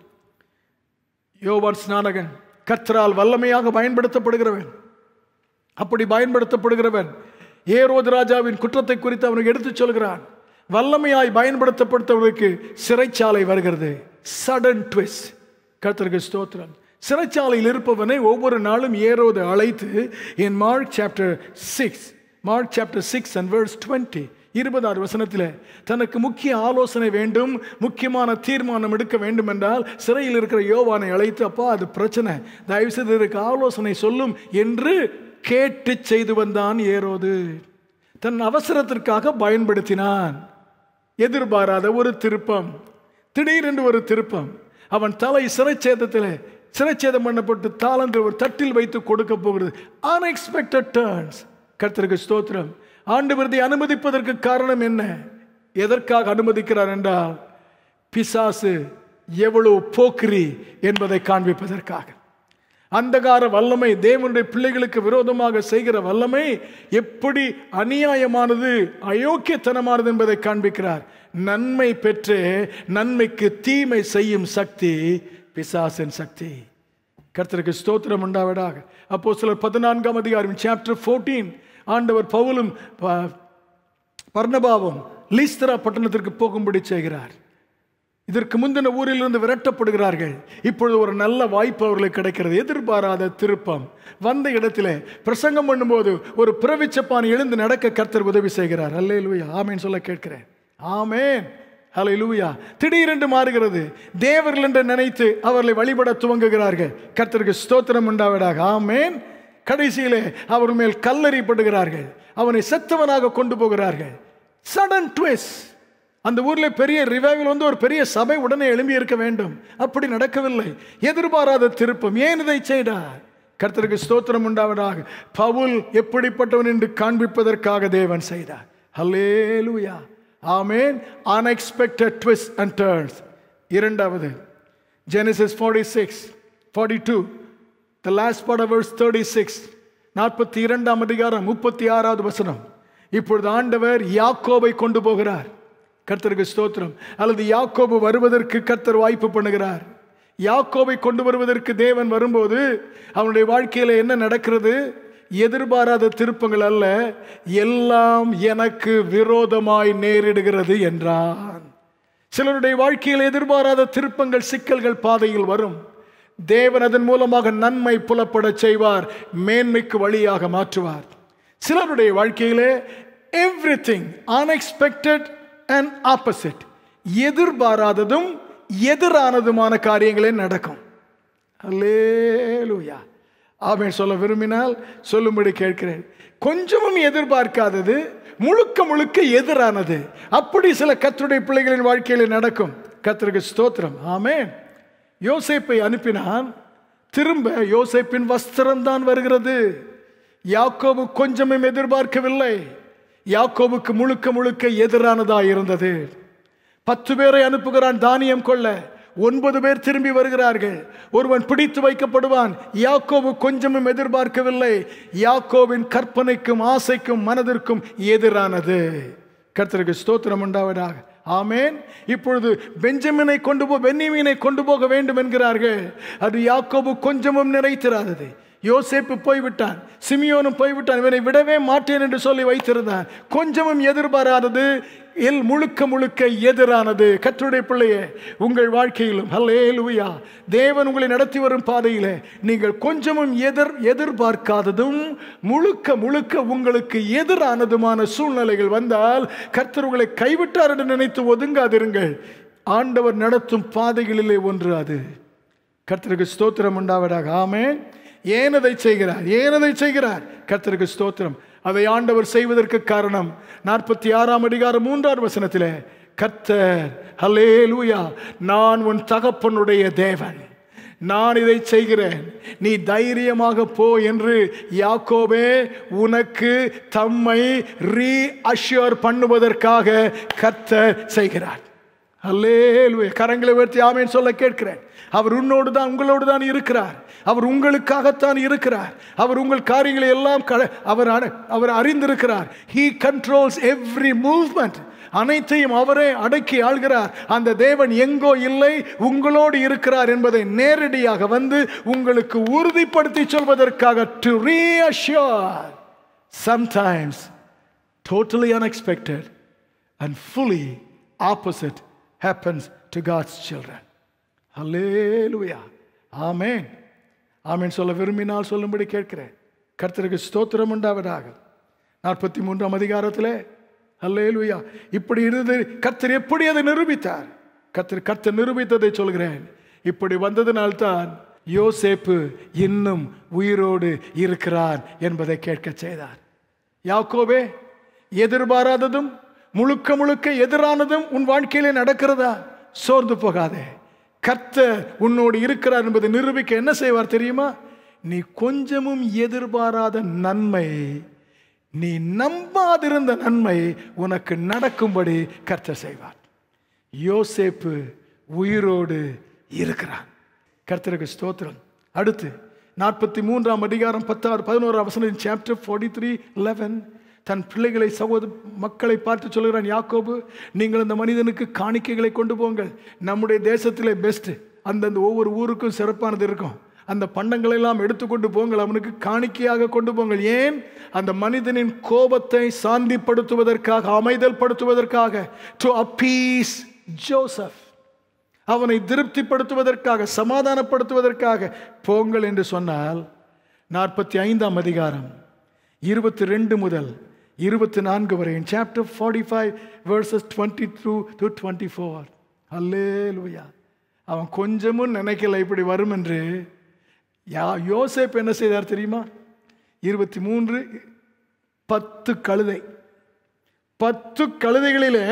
யோவான் ஸ்நானகன் கர்த்தரால் வல்லமையாக பயன்படுத்தப்படுகிறவன் அப்படி பயன்படுத்தப்படுகிறவன் ஏரோது ராஜாவின் குற்றத்தை குறித்து அவனுக்கு எடுத்துச் சொல்கிறான் வல்லமையாய் பயன்படுத்தப்படுத்தவனுக்கு சிறைச்சாலை வருகிறது சடன் ட்விஸ்ட் கர்த்தருக்கு ஸ்தோத்திரம் சிறைச்சாலையில் இருப்பவனை ஒவ்வொரு நாளும் ஏரோது அழைத்து in Mark chapter six Mark chapter six and verse twenty இருபதாறு வசனத்தில் தனக்கு முக்கிய ஆலோசனை வேண்டும் முக்கியமான தீர்மானம் எடுக்க வேண்டும் என்றால் சிறையில் இருக்கிற யோவானை அழைத்து அப்பா அது பிரச்சனை தயவு செய்து இதற்கு ஆலோசனை சொல்லும் என்று கேட்டு செய்து வந்தான் ஏரோது தன் அவசரத்திற்காக பயன்படுத்தினான் எதிர்பாராத ஒரு திருப்பம் திடீரென்று ஒரு திருப்பம் அவன் தலை சிறைச்சேதத்தில் சிறைச்சேதம் பண்ணப்பட்டு தாளந்து ஒரு தட்டில் வைத்து கொடுக்க போகிறது அன்எக்ஸ்பெக்டட் டர்ன்ஸ் கர்த்தருக்கு ஸ்தோத்திரம் ஆண்டு விருதை அனுமதிப்பதற்கு காரணம் என்ன எதற்காக அனுமதிக்கிறார் என்றால் பிசாசு எவ்வளவு போக்கிரி என்பதை காண்பிப்பதற்காக அந்தகார வல்லமை தேவனுடைய பிள்ளைகளுக்கு விரோதமாக செய்கிற வல்லமை எப்படி அநியாயமானது அயோக்கியத்தனமானது என்பதை காண்பிக்கிறார் நன்மை பெற்று நன்மைக்கு தீமை செய்யும் சக்தி பிசாசின் சக்தி கர்த்தருக்கு ஸ்தோத்திரம் உண்டாவதாக அப்போ சிலர் பதினான்காம் அதிகாரம் சாப்டர் 14 ஆண்டவர் பவுலும் ப- பர்னபாவும் லீஸ்தரா பட்டணத்திற்கு போகும்படி செய்கிறார் இதற்கு முந்தின ஊரிலிருந்து விரட்டப்படுகிறார்கள் இப்பொழுது ஒரு நல்ல வாய்ப்பு அவர்களுக்கு கிடைக்கிறது எதிர்பாராத திருப்பம் வந்த இடத்திலே பிரசங்கம் பண்ணும்போது ஒரு பிறவிச்சப்பான் எழுந்து நடக்க கர்த்தர் உதவி செய்கிறார் அல்லே லூயா ஆமேன் சொல்ல கேட்கிறேன் ஆமேன் ஹலை லூயா திடீரென்று மாறுகிறது தேவர்கள் என்று நினைத்து அவர்களை வழிபட துவங்குகிறார்கள் கர்த்தருக்கு ஸ்தோத்திரம் உண்டாவதாக ஆமேன் கடைசியிலே அவர் மேல் கல்லறிப்படுகிறார்கள் அவனை செத்தவனாக கொண்டு போகிறார்கள் சடன் ட்விஸ்ட் அந்த ஊர்ல பெரிய ரிவைவல் வந்து ஒரு பெரிய சபை உடனே எழும்பி இருக்க வேண்டும் அப்படி நடக்கவில்லை எதிர்பாராத திருப்பம் ஏன் இதை செய்தார் கர்த்தருக்கு ஸ்தோத்திரம் உண்டாவதாக பவுல் எப்படிப்பட்டவன் என்று காண்பிப்பதற்காக தேவன் செய்தார் ஹல்லேலூயா ஆமேன் அன்எக்ஸ்பெக்டட் ட்விஸ்ட் அண்ட் டர்ன்ஸ் இரண்டாவது Genesis forty six forty two the last part of verse thirty six நாற்பத்தி இரண்டாம் அதிகாரம் முப்பத்தி ஆறாவது வசனம் இப்பொழுது ஆண்டவர் யாக்கோபை கொண்டு போகிறார் கர்த்தருக்கு ஸ்தோத்திரம் அல்லது யாக்கோபு வருவதற்கு கர்த்தர் வாய்ப்பு பண்ணுகிறார் யாக்கோபை கொண்டு வருவதற்கு தேவன் வரும்போது அவனுடைய வாழ்க்கையில என்ன நடக்கிறது எதிர்பாராத திருப்பங்கள் அல்ல எல்லாம் எனக்கு விரோதமாய் நேரிடுகிறது என்றான் சிலருடைய வாழ்க்கையில் எதிர்பாராத திருப்பங்கள் சிக்கல்கள் பாதையில் வரும் தேவன் அதன் மூலமாக நன்மை புலப்படச் செய்வார் மேன்மைக்கு வழியாக மாற்றுவார் சிலருடைய வாழ்க்கையிலே everything unexpected and opposite எதிர்பாராததும் எதிரானதுமான காரியங்களே நடக்கும் அல்லேலூயா ஆமென் சொல்ல விரும்பினால் சொல்லும்படி கேட்கிறேன் கொஞ்சமும் எதிர்பார்க்காதது முழுக்க முழுக்க எதிரானது அப்படி சில கத்தருடைய பிள்ளைகளின் வாழ்க்கையில் நடக்கும் கத்தருக்கு ஸ்தோத்திரம் ஆமென் யோசேப்பை அனுப்பினான் திரும்ப யோசேப்பின் வஸ்திரம்தான் வருகிறது யாக்கோபு கொஞ்சமும் எதிர்பார்க்கவில்லை யாக்கோபுக்கு முழுக்க முழுக்க எதிரானதாக இருந்தது பத்து பேரை அனுப்புகிறான் தானியம் கொள்ள ஒன்பது பேர் திரும்பி வருகிறார்கள் ஒருவன் பிடித்து வைக்கப்படுவான் யாக்கோபு கொஞ்சமும் எதிர்பார்க்கவில்லை யாக்கோவின் கற்பனைக்கும் ஆசைக்கும் மனதிற்கும் எதிரானது கர்த்தருக்கு ஸ்தோத்திரம் உண்டாவதாக ஆமேன் இப்பொழுது பெஞ்சமினை கொண்டு போ பென்னிமீனை கொண்டு போக வேண்டும் என்கிறார்கள் அது யாக்கோபு கொஞ்சமும் நிறைத்திராதது யோசேப்பு போய்விட்டான் சிமியோனும் போய்விட்டான் இவனை விடவே மாட்டேன் என்று சொல்லி வைத்திருந்தான் கொஞ்சமும் எதிர்பாராதது எல் முழுக்க முழுக்க எதிரானது கற்றுடைய பிள்ளையே உங்கள் வாழ்க்கையிலும் ஹல்லே லூயா தேவன் உங்களை நடத்தி வரும் பாதையிலே நீங்கள் கொஞ்சமும் எதிர் எதிர்பார்க்காததும் முழுக்க முழுக்க உங்களுக்கு எதிரானதுமான சூழ்நிலைகள் வந்தால் கர்த்தர் உங்களை கைவிட்டார் என்று நினைத்து ஒதுங்காதிருங்கள் ஆண்டவர் நடத்தும் பாதைகளிலே ஒன்று அது கர்த்தருக்கு ஸ்தோத்திரம் உண்டாவதாக ஆமே ஏன் அதை செய்கிறார் ஏன் அதை செய்கிறார் கர்த்தருக்கு ஸ்தோத்திரம் அதை ஆண்டவர் செய்வதற்கு காரணம் நாற்பத்தி ஆறாம் அதிகாரம் மூன்றாம் வசனத்திலே கர்த்தர் ஹலே லூயா நான் உன் தகப்பனுடைய தேவன் நான் இதை செய்கிறேன் நீ தைரியமாக போ என்று யாக்கோபே உனக்கு தம்மை ரீ அஷ்யூர் பண்ணுவதற்காக கர்த்தர் செய்கிறார் அல்லேலுவே கரங்களை உயர்த்தி ஆமேன் சொல்ல கேட்கிறேன் அவர் உன்னோடு தான் உங்களோடு தான் இருக்கிறார் அவர் உங்களுக்காகத்தான் இருக்கிறார் அவர் உங்கள் காரியங்களை எல்லாம் க- அவர் அட- அவர் அறிந்திருக்கிறார் ஹீ கண்ட்ரோல்ஸ் எவ்ரி மூவ்மெண்ட் அனைத்தையும் அவரே அடக்கி ஆள்கிறார் அந்த தேவன் எங்கோ இல்லை உங்களோடு இருக்கிறார் என்பதை நேரடியாக வந்து உங்களுக்கு உறுதிப்படுத்தி சொல்வதற்காக to reassure sometimes totally unexpected and fully opposite happens to God's children. Hallelujah. ஆமென் ஆமென் சொல்ல விரும்பினால் சொல்லும்படி கேட்கிறேன் கர்த்தருக்கு ஸ்தோத்திரம் உண்டாவதாக நாற்பத்தி மூன்றாம் அதிகாரத்திலே அல்லேலுயா இப்படி இருந்து கர்த்தர் எப்படி அதை நிரூபித்தார் கர்த்தர் கர்த்தர் நிரூபித்ததை சொல்கிறேன் இப்படி வந்ததினால்தான் யோசேப்பு இன்னும் உயிரோடு இருக்கிறான் என்பதை கேட்க செய்தார் யாக்கோபே எதிர்பாராததும் முழுக்க முழுக்க எதிரானதும் உன் வாழ்க்கையிலே நடக்கிறதா சோர்ந்து போகாதே கர்த்தர் உன்னோடு இருக்கிறார் என்பதை நிரூபிக்க என்ன செய்வார் தெரியுமா நீ கொஞ்சமும் எதிர்பாராத நன்மை நீ நம்பாதிருந்த நன்மை உனக்கு நடக்கும்படி கர்த்தர் செய்வார் யோசேப்பு உயிரோடு இருக்கிறான் கர்த்தருக்கு ஸ்தோத்திரம் அடுத்து நாற்பத்தி மூன்றாம் அதிகாரம் பத்தாறு பதினோராம் வசனம் சாப்டர் ஃபார்ட்டி த்ரீ லெவன் தன் பிள்ளைகளை சகோதர மக்களை பார்த்து சொல்கிறான் யாக்கோபு நீங்கள் அந்த மனிதனுக்கு காணிக்கைகளை கொண்டு போங்கள் நம்முடைய தேசத்திலே பெஸ்ட் அந்தந்த ஒவ்வொரு ஊருக்கும் சிறப்பானது இருக்கும் அந்த பண்டங்களை எல்லாம் எடுத்துக்கொண்டு போங்கள் அவனுக்கு காணிக்கையாக கொண்டு போங்கள் ஏன் அந்த மனிதனின் கோபத்தை சாந்திப்படுத்துவதற்காக அமைதல் படுத்துவதற்காக டு அப்பீஸ் ஜோசப் அவனை திருப்திப்படுத்துவதற்காக சமாதானப்படுத்துவதற்காக போங்கள் என்று சொன்னால் நாற்பத்தி ஐந்தாம் அதிகாரம் இருபத்தி ரெண்டு முதல் இருபத்தி நான்கு வரை chapter forty five verses twenty two to twenty four அல்லே அவன் கொஞ்சமும் நினைக்கல இப்படி வரும் என்று யா யோசேப் என்ன செய்தார் தெரியுமா இருபத்தி மூன்று பத்து கழுதை பத்து கழுதைகளிலே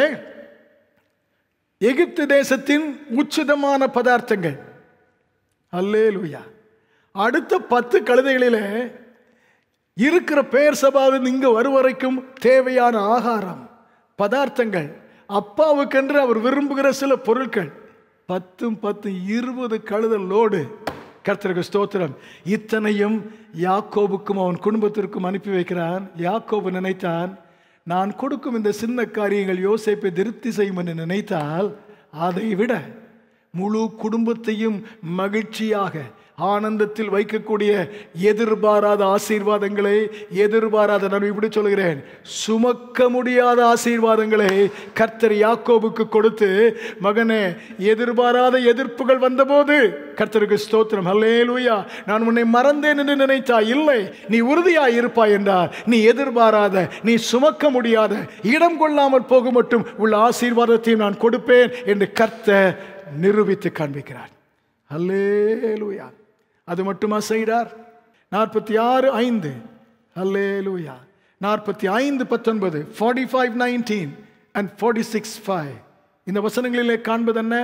எகிப்து தேசத்தின் உச்சிதமான பதார்த்தங்கள் அல்லேலூயா அடுத்த பத்து கழுதைகளிலே இருக்கிற பெயர் சபாவின் இங்கு வரும் வரைக்கும் தேவையான ஆகாரம் பதார்த்தங்கள் அப்பாவுக்கென்று அவர் விரும்புகிற சில பொருட்கள் பத்தும் பத்து இருபது கழுதல் லோடு கர்த்தருக்கு ஸ்தோத்திரம் இத்தனையும் யாக்கோபுக்கும் அவன் குடும்பத்திற்கும் அனுப்பி வைக்கிறான் யாக்கோபு நினைத்தான் நான் கொடுக்கும் இந்த சின்ன காரியங்கள் யோசேப்பை திருப்தி செய்யும் என்று நினைத்தால் அதை விட முழு குடும்பத்தையும் மகிழ்ச்சியாக ஆனந்தத்தில் வைக்கக்கூடிய எதிர்பாராத ஆசீர்வாதங்களை எதிர்பாராத நான் இப்படி சொல்கிறேன் சுமக்க முடியாத ஆசீர்வாதங்களை கர்த்தர் யாக்கோபுக்கு கொடுத்து மகனே எதிர்பாராத எதிர்ப்புகள் வந்தபோது கர்த்தருக்கு ஸ்தோத்திரம் அல்லேலூயா நான் உன்னை மறந்தேன் என்று நினைத்தா இல்லை நீ உறுதியாய் இருப்பாய் என்றார் நீ எதிர்பாராத நீ சுமக்க முடியாத இடம் கொள்ளாமல் போக மட்டும் உள்ள ஆசீர்வாதத்தையும் நான் கொடுப்பேன் என்று கர்த்தர் நிரூபித்து காண்பிக்கிறார் அல்லேலூயா அது மட்டுமா செய்தார் நாற்பத்தி ஆறு ஐந்து அல்லேலூயா நாற்பத்தி ஐந்து பத்தொன்பது forty five nineteen and forty six five இந்த வசனங்களிலே காண்பது என்ன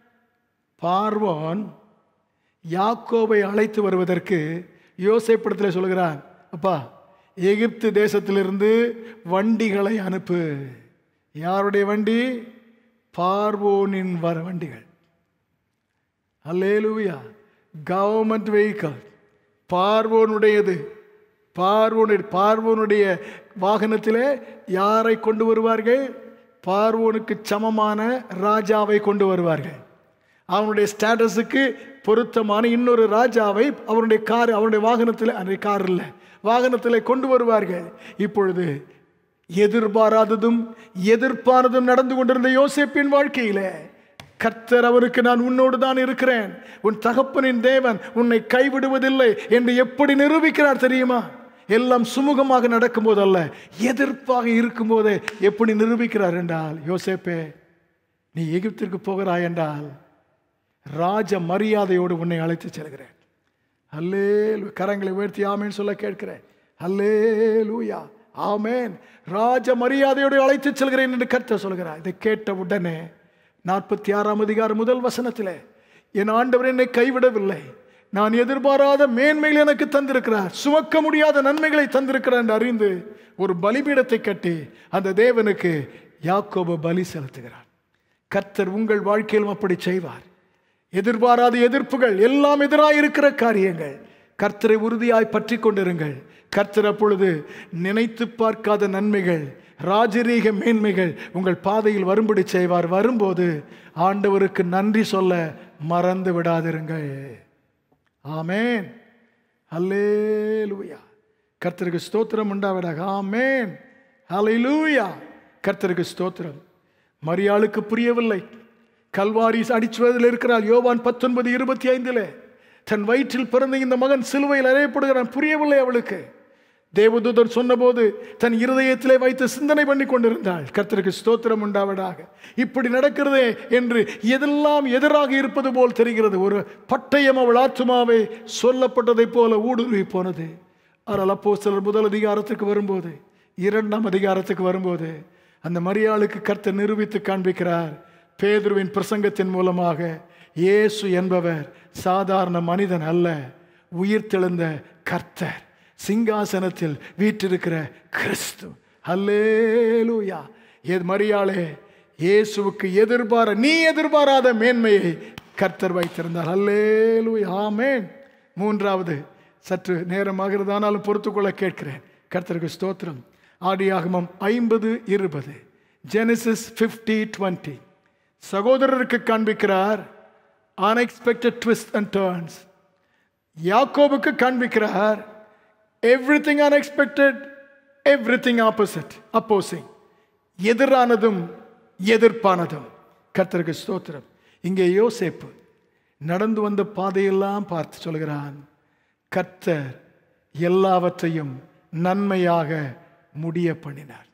பார்வோன் யாக்கோபை அழைத்து வருவதற்கு யோசேப்படத்தில் சொல்கிறான் அப்பா எகிப்து தேசத்திலிருந்து வண்டிகளை அனுப்பு யாருடைய வண்டி பார்வோனின் வர வண்டிகள் அல்லேலூயா கவர்மெண்ட் வெஹிக்கல் பார்வோனுடையது பார்வோனுடைய பார்வோனுடைய வாகனத்திலே யாரை கொண்டு வருவார்கள் பார்வோனுக்கு சமமான ராஜாவை கொண்டு வருவார்கள் அவனுடைய ஸ்டேட்டஸுக்கு பொருத்தமான இன்னொரு ராஜாவை அவனுடைய கார் அவனுடைய வாகனத்தில் அந்த கார் இல்லை வாகனத்தில் கொண்டு வருவார்கள் இப்பொழுது எதிர்பாராததும் எதிர்ப்பானதும் நடந்து கொண்டிருந்த யோசேப்பின் வாழ்க்கையிலே கர்த்தர் அவருக்கு நான் உன்னோடு தான் இருக்கிறேன் உன் தகப்பனின் தேவன் உன்னை கைவிடுவதில்லை என்று எப்படி நிரூபிக்கிறார் தெரியுமா எல்லாம் சுமூகமாக நடக்கும் போதல்ல எதிர்ப்பாக இருக்கும் போதே எப்படி நிரூபிக்கிறார் என்றால் யோசேப்பே நீ எகிப்திற்கு போகிறாய் என்றால் ராஜ மரியாதையோடு உன்னை அழைத்து செல்கிறேன் அல்லே கரங்களை உயர்த்தி ஆமேன்னு சொல்ல கேட்கிறேன் அல்லே லூயா ஆமேன் ராஜ மரியாதையோடு அழைத்து செல்கிறேன் என்று கர்த்தர் சொல்கிறார் இதை கேட்ட உடனே நாற்பத்தி ஆறாம் அதிகாரம் முதல் வசனத்தில் என் ஆண்டவர் என்னை கைவிடவில்லை நான் எதிர்பாராத மேன்மைகள் எனக்கு தந்திருக்கிறார் சுமக்க முடியாத நன்மைகளை தந்திருக்கிறார் என்று அறிந்து ஒரு பலிபீடத்தை கட்டி அந்த தேவனுக்கு யாக்கோப பலி செலுத்துகிறார் கர்த்தர் உங்கள் வாழ்க்கையிலும் அப்படி செய்வார் எதிர்பாராத எதிர்ப்புகள் எல்லாம் எதிராக இருக்கிற காரியங்கள் கர்த்தரை உறுதியாய் பற்றி கொண்டிருங்கள் கர்த்தர் அப்பொழுது நினைத்து பார்க்காத நன்மைகள் ராஜரீக மேன்மைகள் உங்கள் பாதையில் வரும்படி செய்வார் வரும்போது ஆண்டவருக்கு நன்றி சொல்ல மறந்து விடாதிருங்கள் ஆமேன் அல்லேலூயா கர்த்தருக்கு ஸ்தோத்திரம் உண்டாவதாக ஆமேன் ஹalleluya கர்த்தருக்கு ஸ்தோத்திரம் மரியாளுக்கு புரியவில்லை கல்வாரி அடிச்சுவதில் இருக்கிறாள் யோவான் பத்தொன்பது இருபத்தி ஐந்தில் தன் வயிற்றில் பிறந்த இந்த மகன் சிலுவையில் அறையப்படுகிறான் புரியவில்லை அவளுக்கு தேவதூதன் சொன்னபோது தன் இருதயத்திலே வைத்து சிந்தனை பண்ணி கொண்டிருந்தாள் கர்த்தருக்கு ஸ்தோத்திரம் உண்டாவதாக இப்படி நடக்கிறதே என்று எதெல்லாம் எதிராக இருப்பது போல் தெரிகிறது ஒரு பட்டயம் அவள் ஆத்மாவை சொல்லப்பட்டதைப் போல ஊடுருவி போனது ஆனால் அப்போ சிலர் முதல் அதிகாரத்துக்கு வரும்போது இரண்டாம் அதிகாரத்துக்கு வரும்போது அந்த மரியாளுக்கு கர்த்தர் நிரூபித்து காண்பிக்கிறார் பேதுருவின் பிரசங்கத்தின் மூலமாக இயேசு என்பவர் சாதாரண மனிதன் அல்ல உயிர்த்தெழுந்த கர்த்தர் சிங்காசனத்தில் வீற்றிருக்கிற கிறிஸ்து அல்லேலூயா எது மரியாளே இயேசுவுக்கு எதிர்பார நீ எதிர்பாராத மேன்மையை கர்த்தர் வைத்திருந்தார் அல்லேலூயா ஆமேன் மூன்றாவது சற்று நேரமாகிறதானாலும் பொறுத்துக்கொள்ள கேட்கிறேன் கர்த்தருக்கு ஸ்தோத்திரம் ஆடியாகமம் ஐம்பது இருபது ஜெனிசிஸ் ஃபிஃப்டி டுவெண்ட்டி சகோதரருக்கு காண்பிக்கிறார் அன்எக்ஸ்பெக்டட் ட்விஸ்ட் அண்ட் டேர்ன்ஸ் யாக்கோபுக்கு காண்பிக்கிறார் everything unexpected everything opposite opposing எதிரானதும் எதிர்ப்பானதும் கர்த்தருக்கு ஸ்தோத்திரம் இங்கே யோசேப்பு நடந்து வந்த பாதையெல்லாம் பார்த்து சொல்கிறான் கர்த்தர் எல்லாவற்றையும் நன்மையாக முடிய பண்ணினார்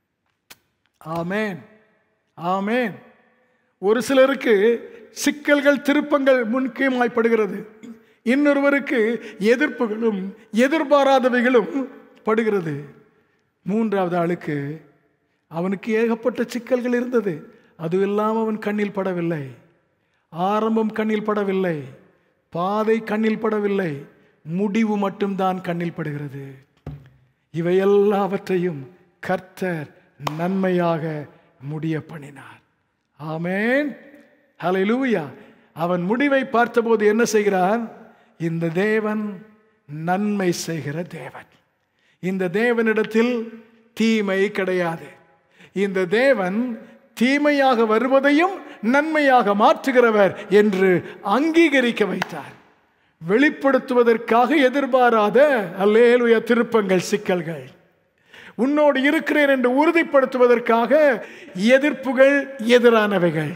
ஆமேன் ஆமேன் ஒரு சிலருக்கு சிக்கல்கள் திருப்பங்கள் முக்கியமாய்ப்படுகிறது இன்னொருவருக்கு எதிர்ப்புகளும் எதிர்பாராதவைகளும் படுகிறது மூன்றாவது ஆளுக்கு அவனுக்கு ஏகப்பட்ட சிக்கல்கள் இருந்தது அதுவெல்லாம் அவன் கண்ணில் படவில்லை ஆரம்பம் கண்ணில் படவில்லை பாதை கண்ணில் படவில்லை முடிவு மட்டும்தான் கண்ணில் படுகிறது இவை எல்லாவற்றையும் கர்த்தர் நன்மையாக முடிய பண்ணினார் ஆமேன் ஹalleluya அவன் முடிவை பார்த்தபோது என்ன செய்கிறான் இந்த தேவன் நன்மை செய்கிற தேவன் இந்த தேவனிடத்தில் தீமை கிடையாது இந்த தேவன் தீமையாக வருவதையும் நன்மையாக மாற்றுகிறவர் என்று அங்கீகரிக்க வைத்தார் வெளிப்படுத்துவதற்காக எதிர்பாராத அல்லேலுய திருப்பங்கள் சிக்கல்கள் உன்னோடு இருக்கிறேன் என்று உறுதிப்படுத்துவதற்காக எதிர்ப்புகள் எதிரானவைகள்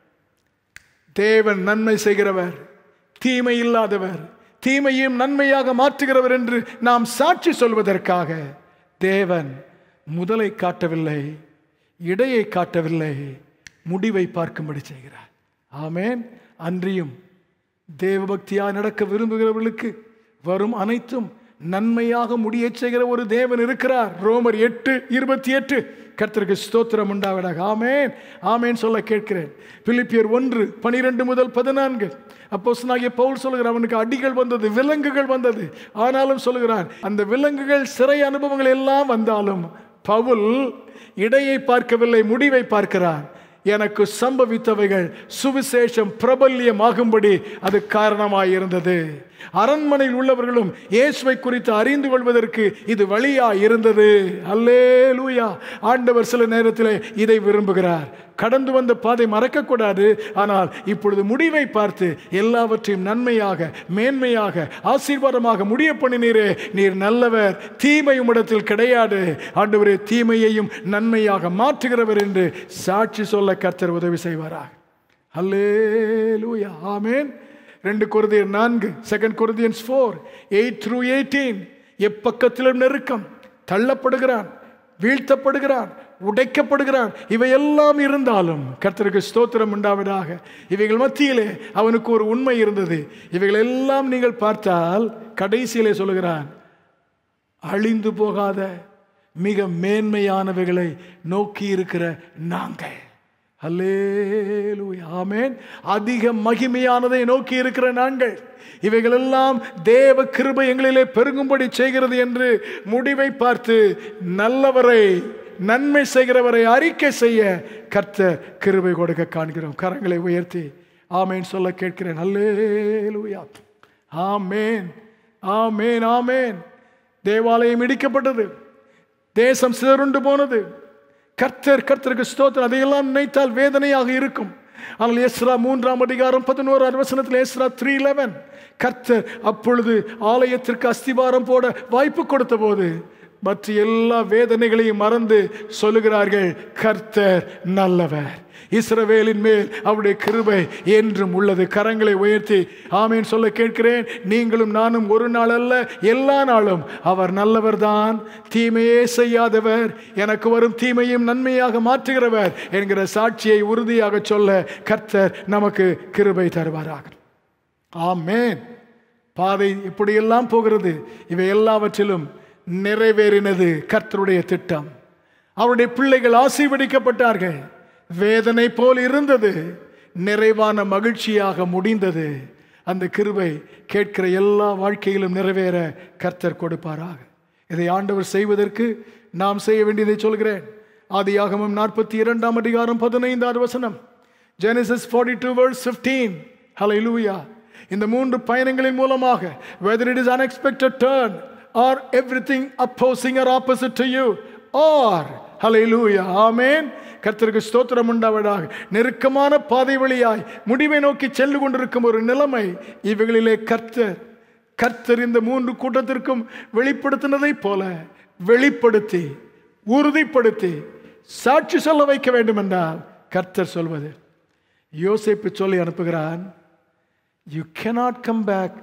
தேவன் நன்மை செய்கிறவர் தீமை இல்லாதவர் தீமையும் நன்மையாக மாற்றுகிறவர் என்று நாம் சாட்சி சொல்வதற்காக தேவன் முதலை காட்டவில்லை இடையை காட்டவில்லை முடிவை பார்க்கும்படி செய்கிறார் ஆமேன் அன்றியும் தேவபக்தியாக நடக்க விரும்புகிறவர்களுக்கு வரும் அனைத்தும் நன்மையாக முடிய செய்கிற ஒரு தேவன் இருக்கிறார் ரோமர் எட்டு இருபத்தி எட்டு கர்த்தருக்கு ஸ்தோத்திரம் உண்டாவதாக ஆமேன் ஆமேன் சொல்ல கேட்கிறேன் பிலிப்பியர் ஒன்று பனிரெண்டு முதல் பதினான்கு அப்போ பவுல் சொல்லுகிறார் அவனுக்கு அடிகள் வந்தது விலங்குகள் வந்தது ஆனாலும் சொல்லுகிறான் அந்த விலங்குகள் சிறை அனுபவங்கள் எல்லாம் வந்தாலும் பவுல் இடையை பார்க்கவில்லை முடிவை பார்க்கிறான் எனக்கு சம்பவித்தவைகள் சுவிசேஷம் பிரபல்யமாகும்படி அது காரணமாயிருந்தது அரண்மனையில் உள்ளவர்களும் இயேசுவை குறித்து அறிந்து கொள்வதற்கு இது வழியா இருந்தது அல்லே லூயா ஆண்டவர் சில நேரத்தில் இதை விரும்புகிறார் கடந்து வந்த பாதை மறக்கக்கூடாது ஆனால் இப்பொழுது முடிவை பார்த்து எல்லாவற்றையும் நன்மையாக மேன்மையாக ஆசீர்வாதமாக முடிய பண்ணினீரே நீர் நல்லவர் தீமை உம்மிடத்தில் கிடையாது ஆண்டவரே தீமையையும் நன்மையாக மாற்றுகிறவர் என்று சாட்சி சொல்ல கர்த்தர் உதவி செய்வாராக அல்லே லூயா ஆமேன் ரெண்டு குருதியர் நான்கு second Corinthians four eight through eighteen எப்பக்கத்திலும் நெருக்கம் தள்ளப்படுகிறான் வீழ்த்தப்படுகிறான் உடைக்கப்படுகிறான் இவையெல்லாம் இருந்தாலும் கர்த்தருக்கு ஸ்தோத்திரம் உண்டாவதாக இவைகள் மத்தியிலே அவனுக்கு ஒரு உண்மை இருந்தது இவைகள் எல்லாம் நீங்கள் பார்த்தால் கடைசியிலே சொல்லுகிறான் அழிந்து போகாத மிக மேன்மையானவைகளை நோக்கி இருக்கிற நாங்கள் அல்லேலூயா ஆமேன் அதிக மகிமையானதை நோக்கி இருக்கிற நாங்கள் இவைகளெல்லாம் தேவ கிருபை எங்களிலே பெருகும்படி செய்கிறது என்று முடிவை பார்த்து நல்லவரை நன்மை செய்கிறவரை அறிக்கை செய்ய கர்த்த கிருபை கொடுக்க காண்கிறோம் கரங்களை உயர்த்தி ஆமேன் சொல்ல கேட்கிறேன் அல்லேலூயா ஆமேன் ஆமேன் ஆமேன் தேவாலயம் இடிக்கப்பட்டது தேசம் சிதறுண்டு போனது கர்த்தர் கர்த்தருக்கு ஸ்தோத்திரம் அதையெல்லாம் நினைத்தால் வேதனையாக இருக்கும் ஆனால் எஸ்ரா மூன்றாம் அதிகாரம் பதினோரு வசனத்தில் எஸ்ரா த்ரீ லெவன் கர்த்தர் அப்பொழுது ஆலயத்திற்கு அஸ்திவாரம் போட வாய்ப்பு கொடுத்த போது மற்ற எல்லா வேதனைகளையும் மறந்து சொல்லுகிறார்கள் கர்த்தர் நல்லவர் இஸ்ரவேலின் மேல் அவருடைய கிருபை என்றும் உள்ளது கரங்களை உயர்த்தி ஆமேன் சொல்ல கேட்கிறேன் நீங்களும் நானும் ஒரு நாள் அல்ல எல்லா நாளும் அவர் நல்லவர் தான் தீமையே செய்யாதவர் எனக்கு வரும் தீமையும் நன்மையாக மாற்றுகிறவர் என்கிற சாட்சியை உறுதியாக சொல்ல கர்த்தர் நமக்கு கிருபை தருவாராக ஆமேன் பாதை இப்படியெல்லாம் போகிறது இவை எல்லாவற்றிலும் நிறைவேறினது கர்த்தருடைய திட்டம் அவருடைய பிள்ளைகள் ஆசீர்வதிக்கப்பட்டார்கள் வேதனை போல் இருந்தது நிறைவான மகிழ்ச்சியாக முடிந்தது அந்த கிருபை கேட்கிற எல்லா வாழ்க்கையிலும் நிறைவேற கர்த்தர் கொடுப்பாராக இதை ஆண்டவர் செய்வதற்கு நாம் செய்ய வேண்டியதை சொல்கிறேன் ஆதியாகமம் நாற்பத்தி இரண்டாம் அதிகாரம் பதினைந்தாவது வசனம் Genesis forty two verse fifteen hallelujah இந்த மூன்று பயணங்களின் மூலமாக whether it is unexpected turn or everything opposing or opposite to you or hallelujah ஆமேன் கர்த்தருக்கு ஸ்தோத்திரம் உண்டாவதாக நெருக்கமான பாதை வழியாய் முடிவை நோக்கி சென்று கொண்டிருக்கும் ஒரு நிலைமை இவைகளிலே கர்த்தர் கர்த்தர் இந்த மூன்று கூட்டத்திற்கும் வெளிப்படுத்தினதைப் போல வெளிப்படுத்தி உறுதிப்படுத்தி சாட்சி சொல்ல வைக்க வேண்டும் என்றால் கர்த்தர் சொல்வது யோசிப்பு சொல்லி அனுப்புகிறான் you cannot come back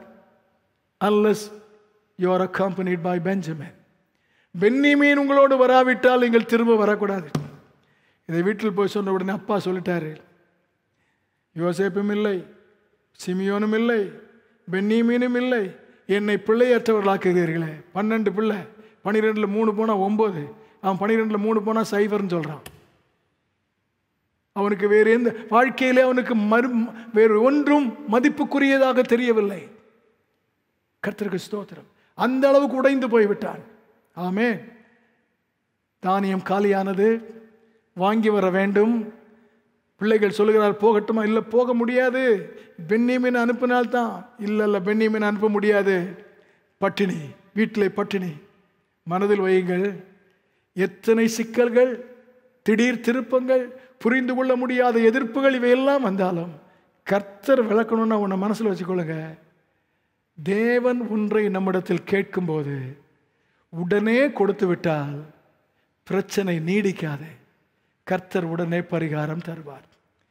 unless you are accompanied by Benjamin பென்னிமீன் உங்களோடு வராவிட்டால் நீங்கள் திரும்ப வரக்கூடாது இதை வீட்டில் போய் சொன்ன உடனே அப்பா சொல்லிட்டாரு யோசேப்பும் இல்லை சிமியோனும் இல்லை பென்னிமீனும் இல்லை என்னை பிள்ளையற்றவர்களாக்குகிறீர்களே பன்னெண்டு பிள்ளை பன்னிரெண்டில் மூணு போனால் ஒம்பது அவன் பன்னிரெண்டில் மூணு போனால் சைபர்னு சொல்கிறான் அவனுக்கு வேறு எந்த வாழ்க்கையிலே அவனுக்கு மறு வேறு ஒன்றும் மதிப்புக்குரியதாக தெரியவில்லை கர்த்தருக்கு ஸ்தோத்திரம் அந்த அளவுக்கு உடைந்து போய்விட்டான் ஆமே தானியம் காலியானது வாங்கி வர வேண்டும் பிள்ளைகள் சொல்லுகிறார் போகட்டுமா இல்லை போக முடியாது பெண்ணியமீன் அனுப்பினால்தான் இல்லை இல்லை பெண்ணியமீன் அனுப்ப முடியாது பட்டினி வீட்டில் பட்டினி மனதில் வையுங்கள் எத்தனை சிக்கல்கள் திடீர் திருப்பங்கள் புரிந்து கொள்ள முடியாத எதிர்ப்புகள் இவையெல்லாம் வந்தாலும் கர்த்தர் விளக்கணும்னு உன்னை மனசில் வச்சுக்கொள்ளுங்க தேவன் ஒன்றை நம்மிடத்தில் கேட்கும்போது உடனே கொடுத்து விட்டால் பிரச்சனை நீடிக்காது கர்த்தர் உடனே பரிகாரம் தருவார்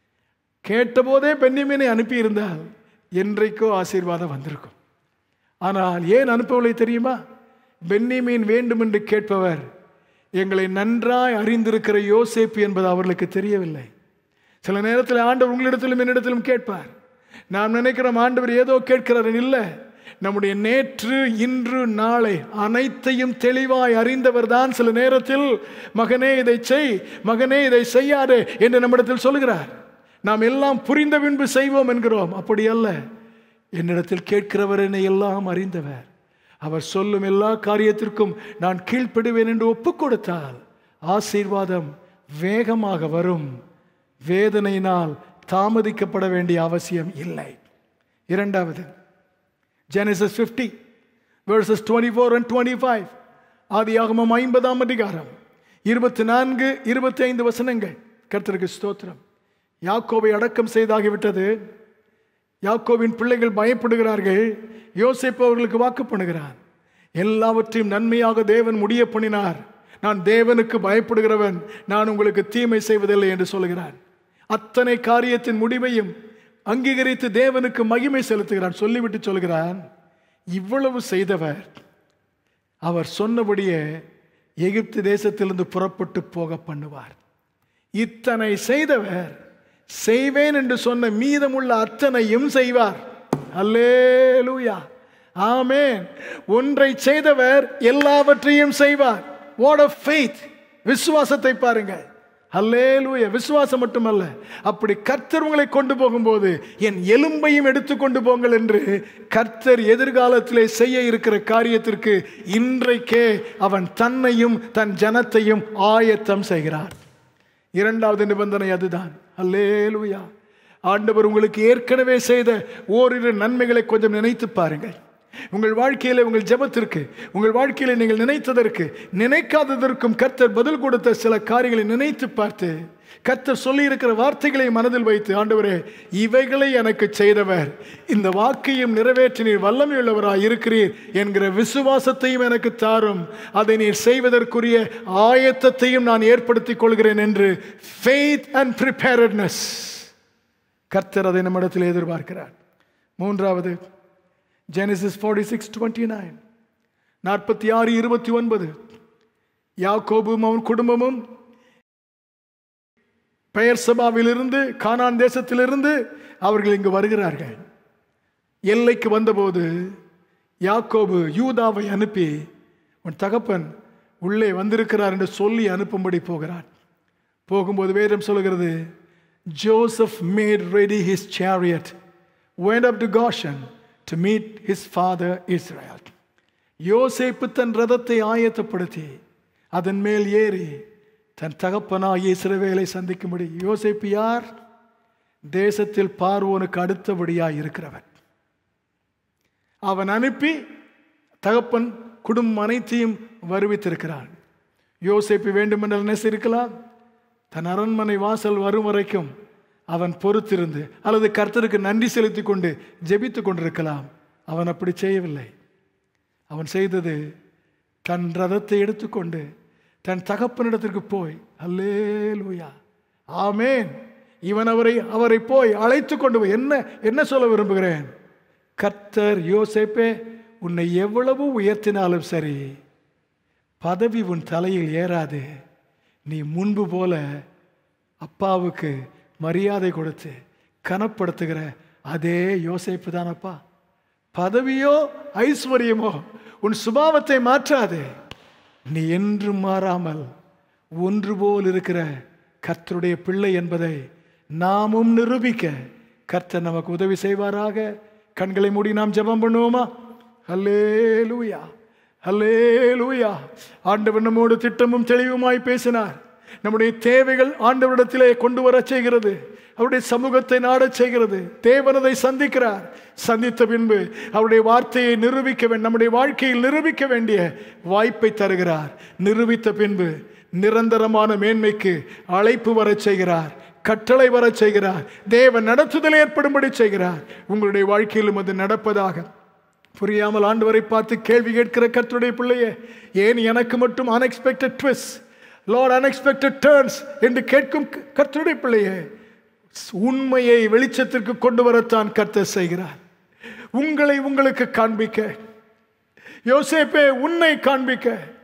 கேட்டபோதே பெண்ணிமீனை அனுப்பியிருந்தால் என்றைக்கோ ஆசீர்வாதம் வந்திருக்கும் ஆனால் ஏன் அனுப்பவில்லை தெரியுமா பென்னிமீன் வேண்டும் என்று கேட்பவர் எங்களை நன்றாய் அறிந்திருக்கிற யோசேப்பு என்பது அவர்களுக்கு தெரியவில்லை சில நேரத்தில் ஆண்டவர் உங்களிடத்திலும் என்னிடத்திலும் கேட்பார் நாம் நினைக்கிறோம் ஆண்டவர் ஏதோ கேட்கிறார் இல்லை நம்முடைய நேற்று இன்று நாளை அனைத்தையும் தெளிவாய் அறிந்தவர் தான் சில நேரத்தில் மகனே இதை செய் மகனே இதை செய்யாதே என்று நம்மிடத்தில் சொல்கிறார் நாம் எல்லாம் புரிந்த பின்பு செய்வோம் என்கிறோம் அப்படி அல்ல என்னிடத்தில் கேட்கிறவர் என்னை எல்லாம் அறிந்தவர் அவர் சொல்லும் எல்லா காரியத்திற்கும் நான் கீழ்ப்படுவேன் என்று ஒப்புக் கொடுத்தால் ஆசீர்வாதம் வேகமாக வரும் வேதனையினால் தாமதிக்கப்பட வேண்டிய அவசியம் இல்லை இரண்டாவது ஜெனசிஸ் 50 verses 24 and 25 ஆதியாகமம் ஐம்பதாம் அதிகாரம் இருபத்தி நான்கு இருபத்தி ஐந்து வசனங்கள் கர்த்தருக்கு ஸ்தோத்திரம் யாக்கோவை அடக்கம் செய்தாகிவிட்டது யாக்கோவின் பிள்ளைகள் பயப்படுகிறார்கள் யோசிப்பு அவர்களுக்கு வாக்கு பண்ணுகிறான் எல்லாவற்றையும் நன்மையாக தேவன் முடிய பண்ணினார் நான் தேவனுக்கு பயப்படுகிறவன் நான் உங்களுக்கு தீமை செய்வதில்லை என்று சொல்கிறான் அத்தனை காரியத்தின் முடிவையும் அங்கீகரித்து தேவனுக்கு மகிமை செலுத்துகிறான் சொல்லிவிட்டு சொல்கிறான் இவ்வளவு செய்தவர் அவர் சொன்னபடியே எகிப்து தேசத்திலிருந்து புறப்பட்டு போக பண்ணுவார் இத்தனை செய்தவர் செய்வேன் என்று சொன்ன மீதமுள்ள அத்தனையும் செய்வார் அல்லேலூயா ஆமென் ஒன்றை செய்தவர் எல்லாவற்றையும் செய்வார் வாட் ஆஃப் ஃபெய்த் விசுவாசத்தை பாருங்கள் அல்லேலூயா விசுவாசம் மட்டுமல்ல அப்படி கர்த்தர் உங்களை கொண்டு போகும்போது என் எலும்பையும் எடுத்துக்கொண்டு போங்கள் என்று கர்த்தர் எதிர்காலத்திலே செய்ய இருக்கிற காரியத்திற்கு இன்றைக்கே அவன் தன்னையும் தன் ஜனத்தையும் ஆயத்தம் செய்கிறார் இரண்டாவது நிபந்தனை அதுதான் அல்லேலூயா ஆண்டவர் உங்களுக்கு ஏற்கனவே செய்த ஓரிரு நன்மைகளை கொஞ்சம் நினைத்து பாருங்கள் உங்கள் வாழ்க்கையில உங்கள் ஜெபத்திற்கு உங்கள் வாழ்க்கையில நீங்கள் நினைத்ததற்கு நினைக்காததற்கும் கர்த்தர் பதில் கொடுத்த சில காரியங்களை நினைத்து பார்த்து கர்த்தர் சொல்லி இருக்கிற வார்த்தைகளை மனதில் வைத்து ஆண்டவரே இவைகளை எனக்கு செய்தவர் இந்த வாக்கையும் நிறைவேற்றி நீர் வல்லமையுள்ளவராய் இருக்கிறீர் என்கிற விசுவாசத்தையும் எனக்கு தாரும் அதை நீர் செய்வதற்குரிய ஆயத்தத்தையும் நான் ஏற்படுத்திக் கொள்கிறேன் என்று ஃபெய்த் அண்ட் ப்ரிப்பேரட்னஸ் கர்த்தர் அதை நம்மிடத்தில் எதிர்பார்க்கிறார் மூன்றாவது Genesis forty six twenty nine நாற்பத்தி ஆறு இருபத்தி ஒன்பது யாக்கோபும் அவன் குடும்பமும் பெயர் சபாவிலிருந்து கானான் தேசத்திலிருந்து அவர்கள் இங்கு வருகிறார்கள் எல்லைக்கு வந்தபோது யாக்கோபு யூதாவை அனுப்பி உன் தகப்பன் உள்ளே வந்திருக்கிறார் என்று சொல்லி அனுப்பும்படி போகிறார் போகும்போது வேதம் சொல்கிறது Joseph made ready his chariot went up to Goshen to meet his father Israel. யோசேப்பு தன் ரதத்தை ஆயத்தப்படுத்தி அதன் மேல் ஏறி தன் தகப்பனாகிய இஸ்ரவேலை சந்திக்கும்படி யோசேப்பு யார் தேசத்தில் பார்வோனுக்கு அடுத்தபடியாய் இருக்கிறவன் அவன் அனுப்பி தகப்பன் குடும்பம் அனைத்தையும் வருவித்திருக்கிறான் யோசேப்பு வேண்டுமென்றால் நினைச்சிருக்கலாம் தன் அரண்மனை வாசல் வரும் வரைக்கும் அவன் பொறுத்திருந்து அல்லது கர்த்தருக்கு நன்றி செலுத்தி கொண்டு ஜெபித்து கொண்டிருக்கலாம் அவன் அப்படி செய்யவில்லை அவன் செய்தது தன் ரதத்தை எடுத்துக்கொண்டு தன் தகப்பனிடத்திற்கு போய் அல்லேலூயா ஆமேன் இவன் அவரை அவரை போய் அழைத்து கொண்டு போய் என்ன என்ன சொல்ல விரும்புகிறேன் கர்த்தர் யோசேப்பே உன்னை எவ்வளவு உயர்த்தினாலும் சரி பதவி உன் தலையில் ஏறாது நீ முன்பு போல அப்பாவுக்கு மரியாதை கொடுத்து கனப்படுத்துகிற அதே யோசேப்பு தானப்பா பதவியோ ஐஸ்வர்யமோ உன் சுபாவத்தை மாற்றாதே நீ என்றும் மாறாமல் ஒன்று போல் இருக்கிற கர்த்தருடைய பிள்ளை என்பதை நாமும் நிரூபிக்க கர்த்தர் நமக்கு உதவி செய்வாராக கண்களை மூடி நாம் ஜெபம் பண்ணுவோமா ஹல்லேலூயா ஹல்லேலூயா ஆண்டவர் நம்மோடு திட்டமும் தெளிவுமாய் பேசினார் நம்முடைய தேவைகள் ஆண்டவரிடத்திலே கொண்டு வர செய்கிறது அவருடைய சமூகத்தை நாடச் செய்கிறது தேவனதை சந்திக்கிறார் சந்தித்த பின்பு அவருடைய வார்த்தையை நிரூபிக்க வேண்டும் நம்முடைய வாழ்க்கையில் நிரூபிக்க வேண்டிய வாய்ப்பை தருகிறார் நிரூபித்த பின்பு நிரந்தரமான மேன்மைக்கு அழைப்பு வரச் செய்கிறார் கட்டளை வரச் செய்கிறார் தேவ நடத்துதல் ஏற்படும்படி செய்கிறார் உங்களுடைய வாழ்க்கையிலும் அது நடப்பதாக புரியாமல் ஆண்டவரை பார்த்து கேள்வி கேட்கிற கர்த்தருடைய பிள்ளையே ஏன் எனக்கு மட்டும் unexpected twist lord unexpected turns என்று கேட்கும் க- கர்த்தருடைய பிள்ளையே உண்மையை வெளிச்சத்திற்கு கொண்டு வரத்தான் கர்த்தர் செய்கிறார் உங்களை உங்களுக்கு காண்பிக்க யோசேப்பே உன்னை காண்பிக்க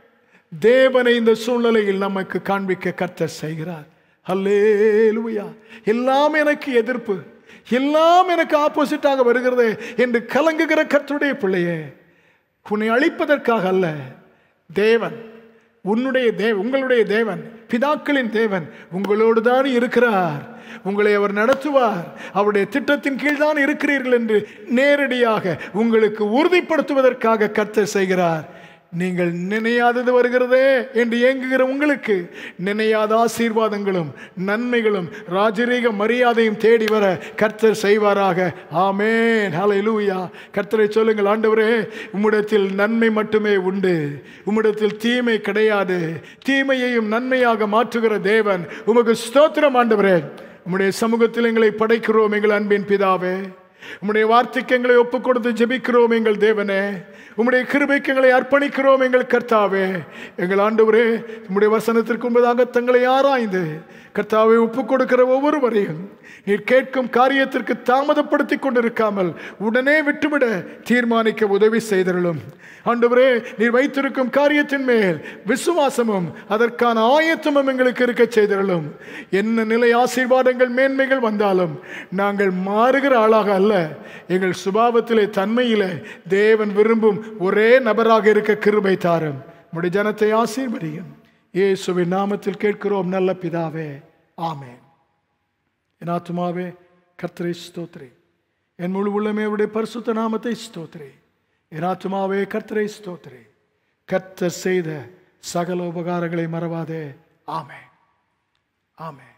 தேவனை இந்த சூழ்நிலையில் நமக்கு காண்பிக்க கர்த்தர் செய்கிறார் ஹல்லேலூயா எல்லாம் எனக்கு எதிர்ப்பு எல்லாம் எனக்கு ஆப்போசிட்டாக வருகிறது என்று கலங்குகிற கர்த்தருடைய பிள்ளையே உன்னை அழிப்பதற்காக அல்ல தேவன் உன்னுடைய தேவ உங்களுடைய தேவன் பிதாக்களின் தேவன் உங்களோடு தான் இருக்கிறார் உங்களை அவர் நடத்துவார் அவருடைய திட்டத்தின் கீழ் தான் இருக்கிறீர்கள் என்று நேரடியாக உங்களுக்கு உறுதிப்படுத்துவதற்காக கர்த்தர் செய்கிறார் நீங்கள் நினையாதது வருகிறதே என்று ஏங்குகிற உங்களுக்கு நினையாத ஆசீர்வாதங்களும் நன்மைகளும் ராஜரீக மரியாதையும் தேடி வர கர்த்தர் செய்வாராக ஆமேன் ஹalleluya கர்த்தரை சொல்லுங்கள் ஆண்டவரே உம்மிடத்தில் நன்மை மட்டுமே உண்டு உம்மிடத்தில் தீமை கிடையாது தீமையையும் நன்மையாக மாற்றுகிற தேவன் உமக்கு ஸ்தோத்திரம் ஆண்டவரே உம்முடைய சமூகத்தில் எங்களை படைக்கிறோம் எங்கள் அன்பின் பிதாவே உம்முடைய வார்த்தைக்கு எங்களை ஒப்புக் கொடுத்து ஜெபிக்கிறோம் எங்கள் தேவனே உம்முடைய கிருபைக்கு எங்களை அர்ப்பணிக்கிறோம் எங்கள் கர்த்தாவே எங்கள் ஆண்டவரே உம்முடைய வசனத்திற்கு முன்பதாக தங்களை ஆராய்ந்து கர்த்தாவை ஒப்புக் கொடுக்கிற ஒவ்வொருவரையும் நீர் கேட்கும் காரியத்திற்கு தாமதப்படுத்தி கொண்டிருக்காமல் உடனே விட்டுவிட தீர்மானிக்க உதவி செய்தருளும் ஆண்டவரே நீர் வைத்திருக்கும் காரியத்தின் மேல் விசுவாசமும் அதற்கான ஆயத்தமும் எங்களுக்கு இருக்க செய்தருளும் என்ன நிலை ஆசீர்வாதங்கள் மேன்மைகள் வந்தாலும் நாங்கள் மாறுகிற ஆளாக அல்ல எங்கள் சுபாவத்திலே தன்மையிலே தேவன் விரும்பும் ஒரே நபராக இருக்க கிருபை தாரும் உடைய ஜனத்தை ஆசீர்வதியும் இயேசுவின் நாமத்தில் கேட்கிறோம் நல்ல பிதாவே ஆமென் என் ஆத்துமாவே கர்த்தரை ஸ்தோத்திரி என் முழு உள்ளமே அவருடைய பரிசுத்த நாமத்தை ஸ்தோத்திரி என் ஆத்துமாவே கர்த்தரை ஸ்தோத்திரி கர்த்தர் செய்த சகல உபகாரங்களை மறவாதே ஆமென் ஆமென்